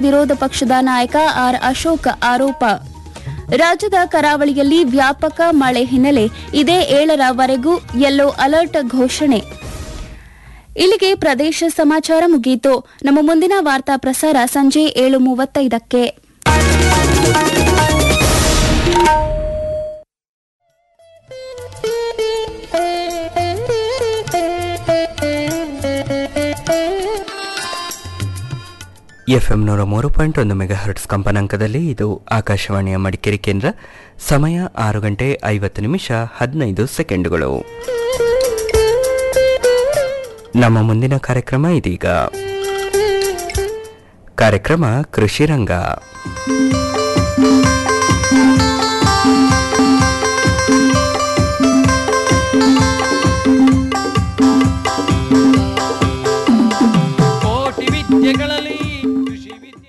ವಿರೋಧ ಪಕ್ಷದ ನಾಯಕ ಆರ್ ಅಶೋಕ್ ಆರೋಪ ರಾಜ್ಯದ ಕರಾವಳಿಯಲ್ಲಿ ವ್ಯಾಪಕ ಮಳೆ ಹಿನ್ನೆಲೆ ಇದೇ ಏಳರವರೆಗೂ ಯೆಲ್ಲೋ ಅಲರ್ಟ್ ಘೋಷಣೆ ಇಲ್ಲಿಗೆ ಪ್ರದೇಶ ಸಮಾಚಾರ ಮುಗಿಯಿತು ನಮ್ಮ ಮುಂದಿನ ವಾರ್ತಾ ಪ್ರಸಾರ ಸಂಜೆ ಏಳು ಮೂವತ್ತೈದಕ್ಕೆ ಎಫ್ಎಂ ನೂರ ಮೂರು ಪಾಯಿಂಟ್ ಒಂದು ಮೆಗಾ ಹರ್ಟ್ಸ್ ಕಂಪನಾಂಕದಲ್ಲಿ ಇದು ಆಕಾಶವಾಣಿಯ ಮಡಿಕೇರಿ ಕೇಂದ್ರ ಸಮಯ ಆರು ಗಂಟೆ ಐವತ್ತು ನಿಮಿಷ ಹದಿನೈದು ಸೆಕೆಂಡುಗಳು ನಮ್ಮ ಮುಂದಿನ ಕಾರ್ಯಕ್ರಮ ಇದೀಗ ಕಾರ್ಯಕ್ರಮ ಕೃಷಿ ರಂಗ ಕೋಟಿ ವಿದ್ಯೆಗಳಲ್ಲಿ ಕೃಷಿ ವಿದ್ಯೆ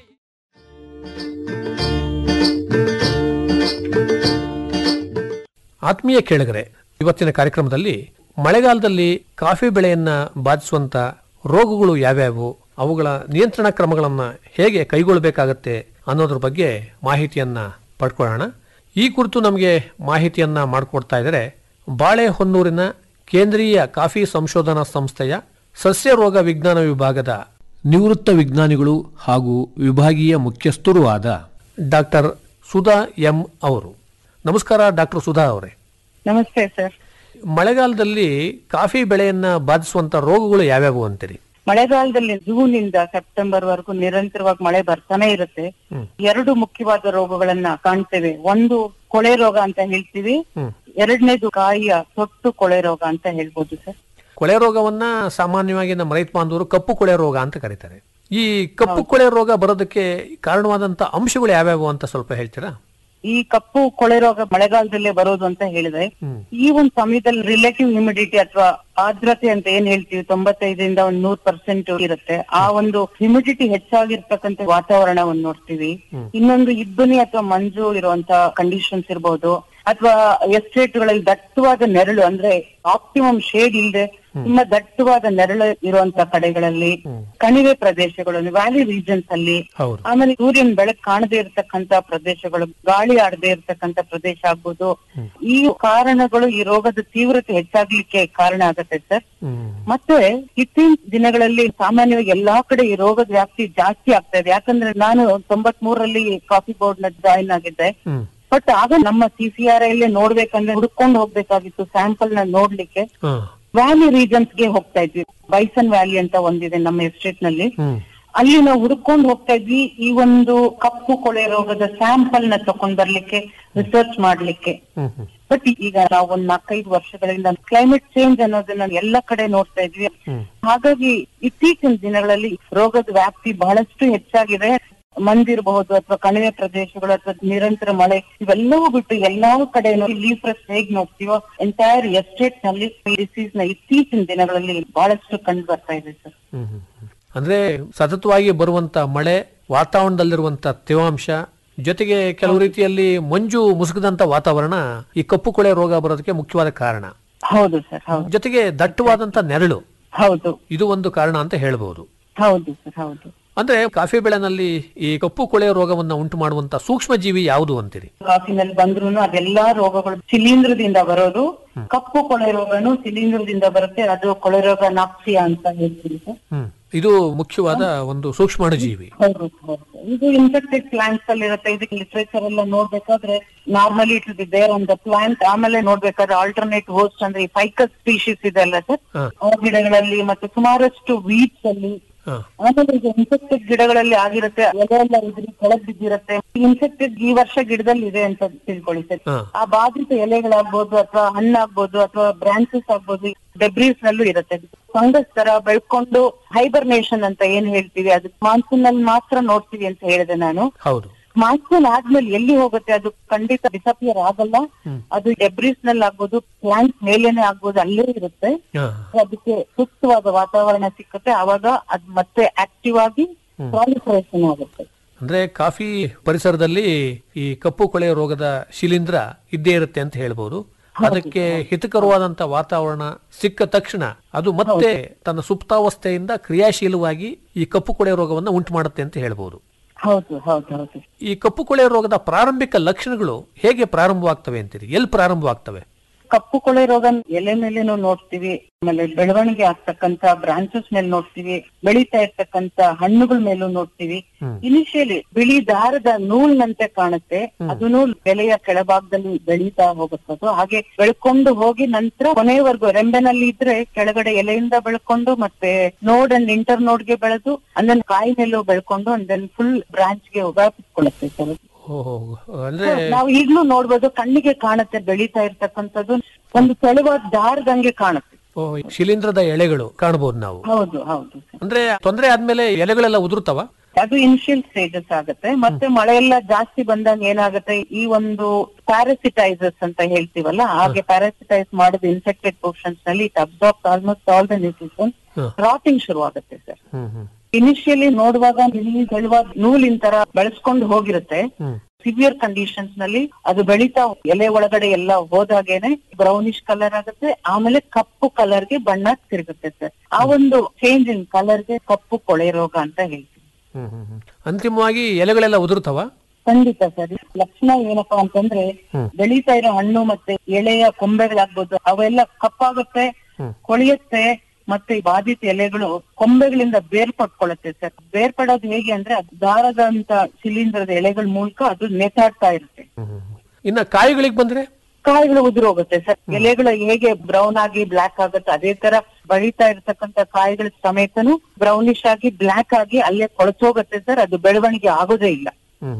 ಆತ್ಮೀಯ ಕೇಳಿಗರೆ ಇವತ್ತಿನ ಕಾರ್ಯಕ್ರಮದಲ್ಲಿ ಮಳೆಗಾಲದಲ್ಲಿ ಕಾಫಿ ಬೆಳೆಯನ್ನ ಬಾಧಿಸುವಂತ ರೋಗಗಳು ಯಾವ್ಯಾವು ಅವುಗಳ ನಿಯಂತ್ರಣ ಕ್ರಮಗಳನ್ನ ಹೇಗೆ ಕೈಗೊಳ್ಳಬೇಕಾಗತ್ತೆ ಅನ್ನೋದ್ರ ಬಗ್ಗೆ ಮಾಹಿತಿಯನ್ನ ಪಡ್ಕೊಳ್ಳೋಣ ಈ ಕುರಿತು ನಮಗೆ ಮಾಹಿತಿಯನ್ನ ಮಾಡಿಕೊಡ್ತಾ ಇದ್ದಾರೆ ಬಾಳೆಹೊನ್ನೂರಿನ ಕೇಂದ್ರೀಯ ಕಾಫಿ ಸಂಶೋಧನಾ ಸಂಸ್ಥೆಯ ಸಸ್ಯ ರೋಗ ವಿಜ್ಞಾನ ವಿಭಾಗದ ನಿವೃತ್ತ ವಿಜ್ಞಾನಿಗಳು ಹಾಗೂ ವಿಭಾಗೀಯ ಮುಖ್ಯಸ್ಥರೂ ಆದ ಡಾಕ್ಟರ್ ಸುಧಾ ಎಂ ಅವರು ನಮಸ್ಕಾರ ಡಾಕ್ಟರ್ ಸುಧಾ ಅವರೇ ನಮಸ್ತೆ ಸರ್ ಮಳೆಗಾಲದಲ್ಲಿ ಕಾಫಿ ಬೆಳೆಯನ್ನ ಬಾಧಿಸುವಂತ ರೋಗಗಳು ಯಾವ್ಯಾವು ಅಂತೀರಿ ಮಳೆಗಾಲದಲ್ಲಿ ಜೂನ್ ಇಂದ ಸೆಪ್ಟೆಂಬರ್ ವರೆಗೂ ನಿರಂತರವಾಗಿ ಮಳೆ ಬರ್ತಾನೆ ಇರುತ್ತೆ ಎರಡು ಮುಖ್ಯವಾದ ರೋಗಗಳನ್ನ ಕಾಣ್ತೇವೆ ಒಂದು ಕೊಳೆ ರೋಗ ಅಂತ ಹೇಳ್ತೀವಿ ಎರಡನೇದು ಕಾಯಿಯ ತೊಟ್ಟು ಕೊಳೆ ರೋಗ ಅಂತ ಹೇಳ್ಬೋದು ಸರ್ ಕೊಳೆ ರೋಗವನ್ನ ಸಾಮಾನ್ಯವಾಗಿ ನಮ್ಮ ರೈತ ಬಾಂಧವರು ಕಪ್ಪು ಕೊಳೆ ರೋಗ ಅಂತ ಕರೀತಾರೆ ಈ ಕಪ್ಪು ಕೊಳೆ ರೋಗ ಬರೋದಕ್ಕೆ ಕಾರಣವಾದಂತ ಅಂಶಗಳು ಯಾವ್ಯಾವು ಅಂತ ಸ್ವಲ್ಪ ಹೇಳ್ತೀರಾ ಈ ಕಪ್ಪು ಕೊಳೆ ರೋಗ ಮಳೆಗಾಲದಲ್ಲೇ ಬರೋದು ಅಂತ ಹೇಳಿದ್ರೆ ಈ ಒಂದು ಸಮಯದಲ್ಲಿ ರಿಲೇಟಿವ್ ಹ್ಯುಮಿಡಿಟಿ ಅಥವಾ ಆರ್ದ್ರತೆ ಅಂತ ಏನ್ ಹೇಳ್ತೀವಿ ತೊಂಬತ್ತೈದರಿಂದ ಒಂದ್ ನೂರ್ ಪರ್ಸೆಂಟ್ ಇರುತ್ತೆ ಆ ಒಂದು ಹ್ಯುಮಿಡಿಟಿ ಹೆಚ್ಚಾಗಿರ್ತಕ್ಕಂಥ ವಾತಾವರಣವನ್ನು ನೋಡ್ತೀವಿ ಇನ್ನೊಂದು ಇಬ್ಬನಿ ಅಥವಾ ಮಂಜು ಇರುವಂತ ಕಂಡೀಷನ್ಸ್ ಇರಬಹುದು ಅಥವಾ ಎಸ್ಟೇಟ್ಗಳಲ್ಲಿ ದಟ್ಟವಾದ ನೆರಳು ಅಂದ್ರೆ ಆಪ್ಟಿಮಮ್ ಶೇಡ್ ಇಲ್ಲದೆ ತುಂಬಾ ದಟ್ಟವಾದ ನೆರಳು ಇರುವಂತ ಕಡೆಗಳಲ್ಲಿ ಕಣಿವೆ ಪ್ರದೇಶಗಳಲ್ಲಿ ವ್ಯಾಲಿ ರೀಜನ್ಸ್ ಅಲ್ಲಿ ಹೌದು ಆಮೇಲೆ ಸೂರ್ಯನ ಬೆಳಕು ಕಾಣದೇ ಇರತಕ್ಕಂತ ಪ್ರದೇಶಗಳು ಗಾಳಿ ಆಡದೇ ಇರತಕ್ಕಂತ ಪ್ರದೇಶ ಆಗ್ಬೋದು ಈ ಕಾರಣಗಳು ಈ ರೋಗದ ತೀವ್ರತೆ ಹೆಚ್ಚಾಗ್ಲಿಕ್ಕೆ ಕಾರಣ ಆಗತ್ತೆ ಸರ್ ಹ್ಮ್ ಮತ್ತೆ ಇತ್ತೀಚಿನ ದಿನಗಳಲ್ಲಿ ಸಾಮಾನ್ಯವಾಗಿ ಎಲ್ಲಾ ಕಡೆ ಈ ರೋಗದ ವ್ಯಾಪ್ತಿ ಜಾಸ್ತಿ ಆಗ್ತಾ ಇದೆ ಯಾಕಂದ್ರೆ ನಾನು ತೊಂಬತ್ ಮೂರರಲ್ಲಿ ಕಾಫಿ ಬೋರ್ಡ್ ನ ಜಾಯಿನ್ ಆಗಿದ್ದೆ ಹ್ಮ್ ಬಟ್ ಆಗ ನಮ್ಮ ಸಿ ಸಿ ಆರ್ ಐ ನೋಡ್ಬೇಕಂದ್ರೆ ಹುಡ್ಕೊಂಡು ಹೋಗ್ಬೇಕಾಗಿತ್ತು ಸ್ಯಾಂಪಲ್ ನ ನೋಡ್ಲಿಕ್ಕೆ ಹಾ ವ್ಯಾಲಿ ರೀಜನ್ಸ್ ಗೆ ಹೋಗ್ತಾ ಇದ್ವಿ ಬೈಸನ್ ವ್ಯಾಲಿ ಅಂತ ಒಂದಿದೆ ನಮ್ಮ ಎಸ್ಟೇಟ್ ನಲ್ಲಿ ಹ್ಮ್ ಅಲ್ಲಿ ನಾವು ಹುಡುಕೊಂಡು ಹೋಗ್ತಾ ಇದ್ವಿ ಈ ಒಂದು ಕಪ್ಪು ಕೊಳೆ ರೋಗದ ಸ್ಯಾಂಪಲ್ ನ ತಕೊಂಡ್ ಬರ್ಲಿಕ್ಕೆ ರಿಸರ್ಚ್ ಮಾಡ್ಲಿಕ್ಕೆ ಹ್ಮ್ ಹ್ಮ್ ಬಟ್ ಈಗ ನಾವು ಒಂದ್ ನಾಲ್ಕೈದು ವರ್ಷಗಳಿಂದ ಕ್ಲೈಮೇಟ್ ಚೇಂಜ್ ಅನ್ನೋದನ್ನ ಎಲ್ಲ ಕಡೆ ನೋಡ್ತಾ ಇದ್ವಿ ಹಾಗಾಗಿ ಇತ್ತೀಚಿನ ದಿನಗಳಲ್ಲಿ ರೋಗದ ವ್ಯಾಪ್ತಿ ಬಹಳಷ್ಟು ಹೆಚ್ಚಾಗಿದೆ ಮಂದಿರಬಹುದು ಅಥವಾ ಕಣಿವೆ ಪ್ರದೇಶಗಳು ಅಥವಾ ನಿರಂತರ ಮಳೆ ಇವೆಲ್ಲವೂ ಬಿಟ್ಟು ಎಲ್ಲಾ ಕಡೆ ಲೀಫ್ ಹೇಗ್ ನೋಡ್ತೀವೋ ಎಂಟೈರ್ ಎಸ್ಟೇಟ್ ನಲ್ಲಿ ಈ ಡಿಸೀಸ್ ನ ಇತ್ತೀಚಿನ ದಿನಗಳಲ್ಲಿ ಬಹಳಷ್ಟು ಕಂಡು ಬರ್ತಾ ಇದೆ ಸರ್ ಹ್ಮ್ ಹ್ಮ್ ಹ್ಮ್. ಅಂದ್ರೆ ಸತತವಾಗಿ ಬರುವಂತ ಮಳೆ ವಾತಾವರಣದಲ್ಲಿರುವಂತ ತೇವಾಂಶ ಜೊತೆಗೆ ಕೆಲವು ರೀತಿಯಲ್ಲಿ ಮಂಜು ಮುಸುಕದಂತ ವಾತಾವರಣ ಈ ಕಪ್ಪು ಕೊಳೆ ರೋಗ ಬರೋದಕ್ಕೆ ಮುಖ್ಯವಾದ ಕಾರಣ ಹೌದು ಸರ್ ಹೌದು ಜೊತೆಗೆ ದಟ್ಟವಾದಂತ ನೆರಳು ಹೌದು ಇದು ಒಂದು ಕಾರಣ ಅಂತ ಹೇಳ್ಬಹುದು ಹೌದು ಸರ್ ಹೌದು ಅಂದ್ರೆ ಕಾಫಿ ಬೆಳೆನಲ್ಲಿ ಈ ಕಪ್ಪು ಕೊಳೆ ರೋಗವನ್ನ ಉಂಟು ಮಾಡುವಂತ ಸೂಕ್ಷ್ಮ ಜೀವಿ ಯಾವುದು ಅಂತೀರಿ ಕಾಫಿನಲ್ಲಿ ಬಂದ್ರು ಅದೆಲ್ಲಾ ರೋಗಗಳು ಶಿಲೀಂಧ್ರದಿಂದ ಬರೋದು ಕಪ್ಪು ಕೊಳೆ ರೋಗನು ಶಿಲೀಂಧ್ರದಿಂದ ಬರುತ್ತೆ ಅದು ಕೊಳೆ ರೋಗ ನಾಪ್ಸಿಯಾ ಅಂತ ಹೇಳ್ತೀವಿ ಸರ್ ಹ್ಮ್ ಇದು ಮುಖ್ಯವಾದ ಒಂದು ಸೂಕ್ಷ್ಮಾಣು ಜೀವಿ ಹೌದು ಹೌದು ಇದು ಇನ್ಫೆಕ್ಟೆಡ್ ಪ್ಲಾಂಟ್ಸ್ ಅಲ್ಲಿ ಇರುತ್ತೆ ಇದಕ್ಕೆ ಲಿಟ್ರೇಚರ್ ಎಲ್ಲ ನೋಡ್ಬೇಕಾದ್ರೆ normally it is there on the plant ಆಮೇಲೆ ನೋಡ್ಬೇಕಾದ್ರೆ ಆಲ್ಟರ್ನೇಟ್ ಹೋಸ್ಟ್ ಅಂದ್ರೆ ಈ ಫೈಕಸ್ ಸ್ಪೀಶೀಸ್ ಇದೆ ಅಲ್ಲ ಸರ್ ಹಾ. ಆ ಗಿಡಗಳಲ್ಲಿ ಮತ್ತೆ ಸುಮಾರಷ್ಟು ವೀಡ್ಸ್ ಅಲ್ಲಿ ಹಾ. ಆಮೇಲೆ ಇದು ಇನ್ಫೆಕ್ಟೆಡ್ ಗಿಡಗಳಲ್ಲಿ ಆಗಿರುತ್ತೆ ಎಲೆ ಎಲ್ಲ ಇದ್ರಿ ಕೆಳಗ್ ಬಿದ್ದಿರುತ್ತೆ ಇನ್ಫೆಕ್ಟೆಡ್ ಈ ವರ್ಷ ಗಿಡದಲ್ಲಿ ಇದೆ ಅಂತ ತಿಳ್ಕೊಳ್ಳಿ ಸರ್ ಹಾ. ಆ ಬಾಧಿತ ಎಲೆಗಳಾಗ್ಬೋದು ಅಥವಾ ಹಣ್ಣಾಗ್ಬೋದು ಅಥವಾ ಬ್ರಾಂಚಸ್ ಆಗ್ಬೋದು ಡೆಬ್ರೀಸ್ ನಲ್ಲೂ ಇರುತ್ತೆ ಫಂಗಸ್ ತರ ಬೆಳ್ಕೊಂಡು ಹೈಬರ್ನೇಷನ್ ಅಂತ ಏನ್ ಹೇಳ್ತೀವಿ ಅದು ಮಾನ್ಸೂನ್ ನಲ್ಲಿ ಮಾತ್ರ ನೋಡ್ತೀವಿ ಅಂತ ಹೇಳಿದೆ ನಾನು ಹೌದು ಮಾನ್ಸೂನ್ ಆದ್ಮೇಲೆ ಎಲ್ಲಿ ಹೋಗುತ್ತೆ ಅದು ಖಂಡಿತ ಡಿಸಪಿಯರ್ ಆಗಲ್ಲ ಅದು ಡೆಬ್ರೀಸ್ ನಲ್ಲಿ ಆಗ್ಬೋದು ಪ್ಲಾಂಟ್ ಮೇಲೇನೆ ಆಗ್ಬೋದು ಅಲ್ಲೇ ಇರುತ್ತೆ ಹಾ. ಅದಕ್ಕೆ ಸೂಕ್ತವಾದ ವಾತಾವರಣ ಸಿಕ್ಕತ್ತೆ ಅವಾಗ ಅದ್ ಮತ್ತೆ ಆಕ್ಟಿವ್ ಆಗಿ ಪ್ರಾಲಿಫರೇಷನ್ ಆಗುತ್ತೆ ಅಂದ್ರೆ ಕಾಫಿ ಪರಿಸರದಲ್ಲಿ ಈ ಕಪ್ಪು ಕೊಳೆ ರೋಗದ ಶಿಲೀಂಧ್ರ ಇದ್ದೇ ಇರುತ್ತೆ ಅಂತ ಹೇಳ್ಬೋದು ಅದಕ್ಕೆ ಹಿತಕರವಾದಂತ ವಾತಾವರಣ ಸಿಕ್ಕ ತಕ್ಷಣ ಅದು ಮತ್ತೆ ತನ್ನ ಸುಪ್ತಾವಸ್ಥೆಯಿಂದ ಕ್ರಿಯಾಶೀಲವಾಗಿ ಈ ಕಪ್ಪು ಕೊಳೆ ರೋಗವನ್ನ ಉಂಟು ಮಾಡುತ್ತೆ ಅಂತ ಹೇಳ್ಬೋದು ಹೌದು ಹೌದು ಹೌದು ಈ ಕಪ್ಪು ಕೊಳೆ ರೋಗದ ಪ್ರಾರಂಭಿಕ ಲಕ್ಷಣಗಳು ಹೇಗೆ ಪ್ರಾರಂಭವಾಗ್ತವೆ ಅಂತೀರಿ ಎಲ್ಲಿ ಪ್ರಾರಂಭವಾಗ್ತವೆ ಕಪ್ಪು ಕೊಳೆ ರೋಗ ಎಲೆ ಮೇಲೆನೂ ನೋಡ್ತೀವಿ ಆಮೇಲೆ ಬೆಳವಣಿಗೆ ಆಗ್ತಕ್ಕಂತ ಬ್ರಾಂಚಸ್ ಮೇಲೆ ನೋಡ್ತೀವಿ ಬೆಳೀತಾ ಇರ್ತಕ್ಕಂತ ಹಣ್ಣುಗಳ ಮೇಲೂ ನೋಡ್ತೀವಿ ಇನಿಷಿಯಲಿ ಬಿಳಿ ದಾರದ ನೂಲ್ನಂತೆ ಕಾಣುತ್ತೆ ಅದನ್ನು ಎಲೆಯ ಕೆಳಭಾಗದಲ್ಲಿ ಬೆಳೀತಾ ಹೋಗುತ್ತದು ಹಾಗೆ ಬೆಳ್ಕೊಂಡು ಹೋಗಿ ನಂತರ ಕೊನೆಯವರೆಗೂ ರೆಂಬೆನಲ್ಲಿ ಇದ್ರೆ ಕೆಳಗಡೆ ಎಲೆಯಿಂದ ಬೆಳ್ಕೊಂಡು ಮತ್ತೆ ನೋಡ್ ಅಂಡ್ ಇಂಟರ್ ನೋಡ್ಗೆ ಬೆಳೆದು ಅಂದನ್ ಕಾಯಿ ಮೇಲೂ ಬೆಳ್ಕೊಂಡು ಅಂದನ್ ಫುಲ್ ಬ್ರಾಂಚ್ಗೆ ವ್ಯಾಪಿಸ್ಕೊಳ್ಳುತ್ತೆ ಸರ್ ಓಹೋ ಅಂದ್ರೆ ನಾವು ಈಗ್ಲೂ ನೋಡ್ಬೋದು ಕಣ್ಣಿಗೆ ಕಾಣುತ್ತೆ ಬೆಳೀತಾ ಇರ್ತಕ್ಕಂಥದ್ದು ಒಂದು ತೆಳುವಾದ ದಾರದಂಗೆ ಕಾಣುತ್ತೆ ಓ, ಶಿಲೀಂಧ್ರದ ಎಳೆಗಳು ಕಾಣಬಹುದು ನಾವು ಹೌದು ಹೌದು sir. ಅಂದ್ರೆ ತೊಂದರೆ ಆದ್ಮೇಲೆ ಎಲೆಗಳೆಲ್ಲ ಉದುರುತ್ತವ ಅದು ಇನಿಷಿಯಲ್ ಸ್ಟೇಜಸ್ ಆಗುತ್ತೆ ಮತ್ತೆ ಮಳೆ ಎಲ್ಲ ಜಾಸ್ತಿ ಬಂದಾಗ ಏನಾಗುತ್ತೆ ಈ ಒಂದು ಪ್ಯಾರಾಸಿಟೈಸರ್ಸ್ ಅಂತ ಹೇಳ್ತೀವಲ್ಲ ಹಾಗೆ ಪ್ಯಾರಾಸಿಟೈಸ್ ಮಾಡಿದ ಇನ್ಫೆಕ್ಟೆಡ್ ಪೋರ್ಷನ್ಸ್ ನಲ್ಲಿ it absorb almost all the nutrition hmm. Rotting ಶುರು ಆಗುತ್ತೆ ಸರ್ ಹ್ಮ್ ಹ್ಮ್ ಇನಿಷಿಯಲಿ ನೋಡುವಾಗ ಇಲ್ಲಿ ತೆಳುವಾದ ನೂಲಿನ ತರ ಬೆಳೆಸ್ಕೊಂಡು ಹೋಗಿರುತ್ತೆ ಹ್ಮ್ ಸಿವಿಯರ್ ಕಂಡೀಷನ್ಸ್ ನಲ್ಲಿ ಅದು ಬೆಳೀತಾ ಎಲೆ ಒಳಗಡೆ ಎಲ್ಲ ಹೋದಾಗೇನೆ ಬ್ರೌನಿಶ್ ಕಲರ್ ಆಗುತ್ತೆ ಆಮೇಲೆ ಕಪ್ಪು ಕಲರ್ ಗೆ ಬಣ್ಣ ತಿರುಗುತ್ತೆ ಸರ್ ಆ ಒಂದು ಚೇಂಜ್ ಇನ್ ಕಲರ್ ಗೆ ಕಪ್ಪು ಕೊಳೆ ರೋಗ ಅಂತ ಹೇಳ್ತೀವಿ ಹ್ಮ್ ಹ್ಮ್ ಹ್ಮ್. ಅಂತಿಮವಾಗಿ ಎಲೆಗಳೆಲ್ಲ ಉದುರುತ್ತವ ಖಂಡಿತ ಸರ್ ಲಕ್ಷಣ ಏನಪ್ಪಾ ಅಂತಂದ್ರೆ ಬೆಳೀತಾ ಇರೋ ಹಣ್ಣು ಮತ್ತೆ ಎಳೆಯ ಕೊಂಬೆಗಳಾಗ್ಬೋದು ಅವೆಲ್ಲ ಕಪ್ಪಾಗುತ್ತೆ ಕೊಳೆಯುತ್ತೆ ಮತ್ತೆ ಈ ಬಾಧಿತ ಎಲೆಗಳು ಕೊಂಬೆಗಳಿಂದ ಬೇರ್ಪಟ್ಕೊಳ್ಳುತ್ತೆ ಸರ್ ಬೇರ್ಪಡೋದು ಹೇಗೆ ಅಂದ್ರೆ ಅದು ದಾರದಂತ ಶಿಲೀಂಧ್ರದ ಎಲೆಗಳ ಮೂಲಕ ಅದು ನೇತಾಡ್ತಾ ಇರುತ್ತೆ ಇನ್ನ ಕಾಯಿಗಳಿಗೆ ಬಂದ್ರೆ ಕಾಯಿಗಳು ಉದುರೋಗುತ್ತೆ ಸರ್ ಎಲೆಗಳು ಹೇಗೆ ಬ್ರೌನ್ ಆಗಿ ಬ್ಲಾಕ್ ಆಗುತ್ತೆ ಅದೇ ತರ ಬೆಳೀತಾ ಇರ್ತಕ್ಕಂತ ಕಾಯಿಗಳ ಸಮೇತನು ಬ್ರೌನಿಶ್ ಆಗಿ ಬ್ಲಾಕ್ ಆಗಿ ಅಲ್ಲೇ ಕೊಳಚೋಗುತ್ತೆ ಸರ್ ಅದು ಬೆಳವಣಿಗೆ ಆಗೋದೇ ಇಲ್ಲ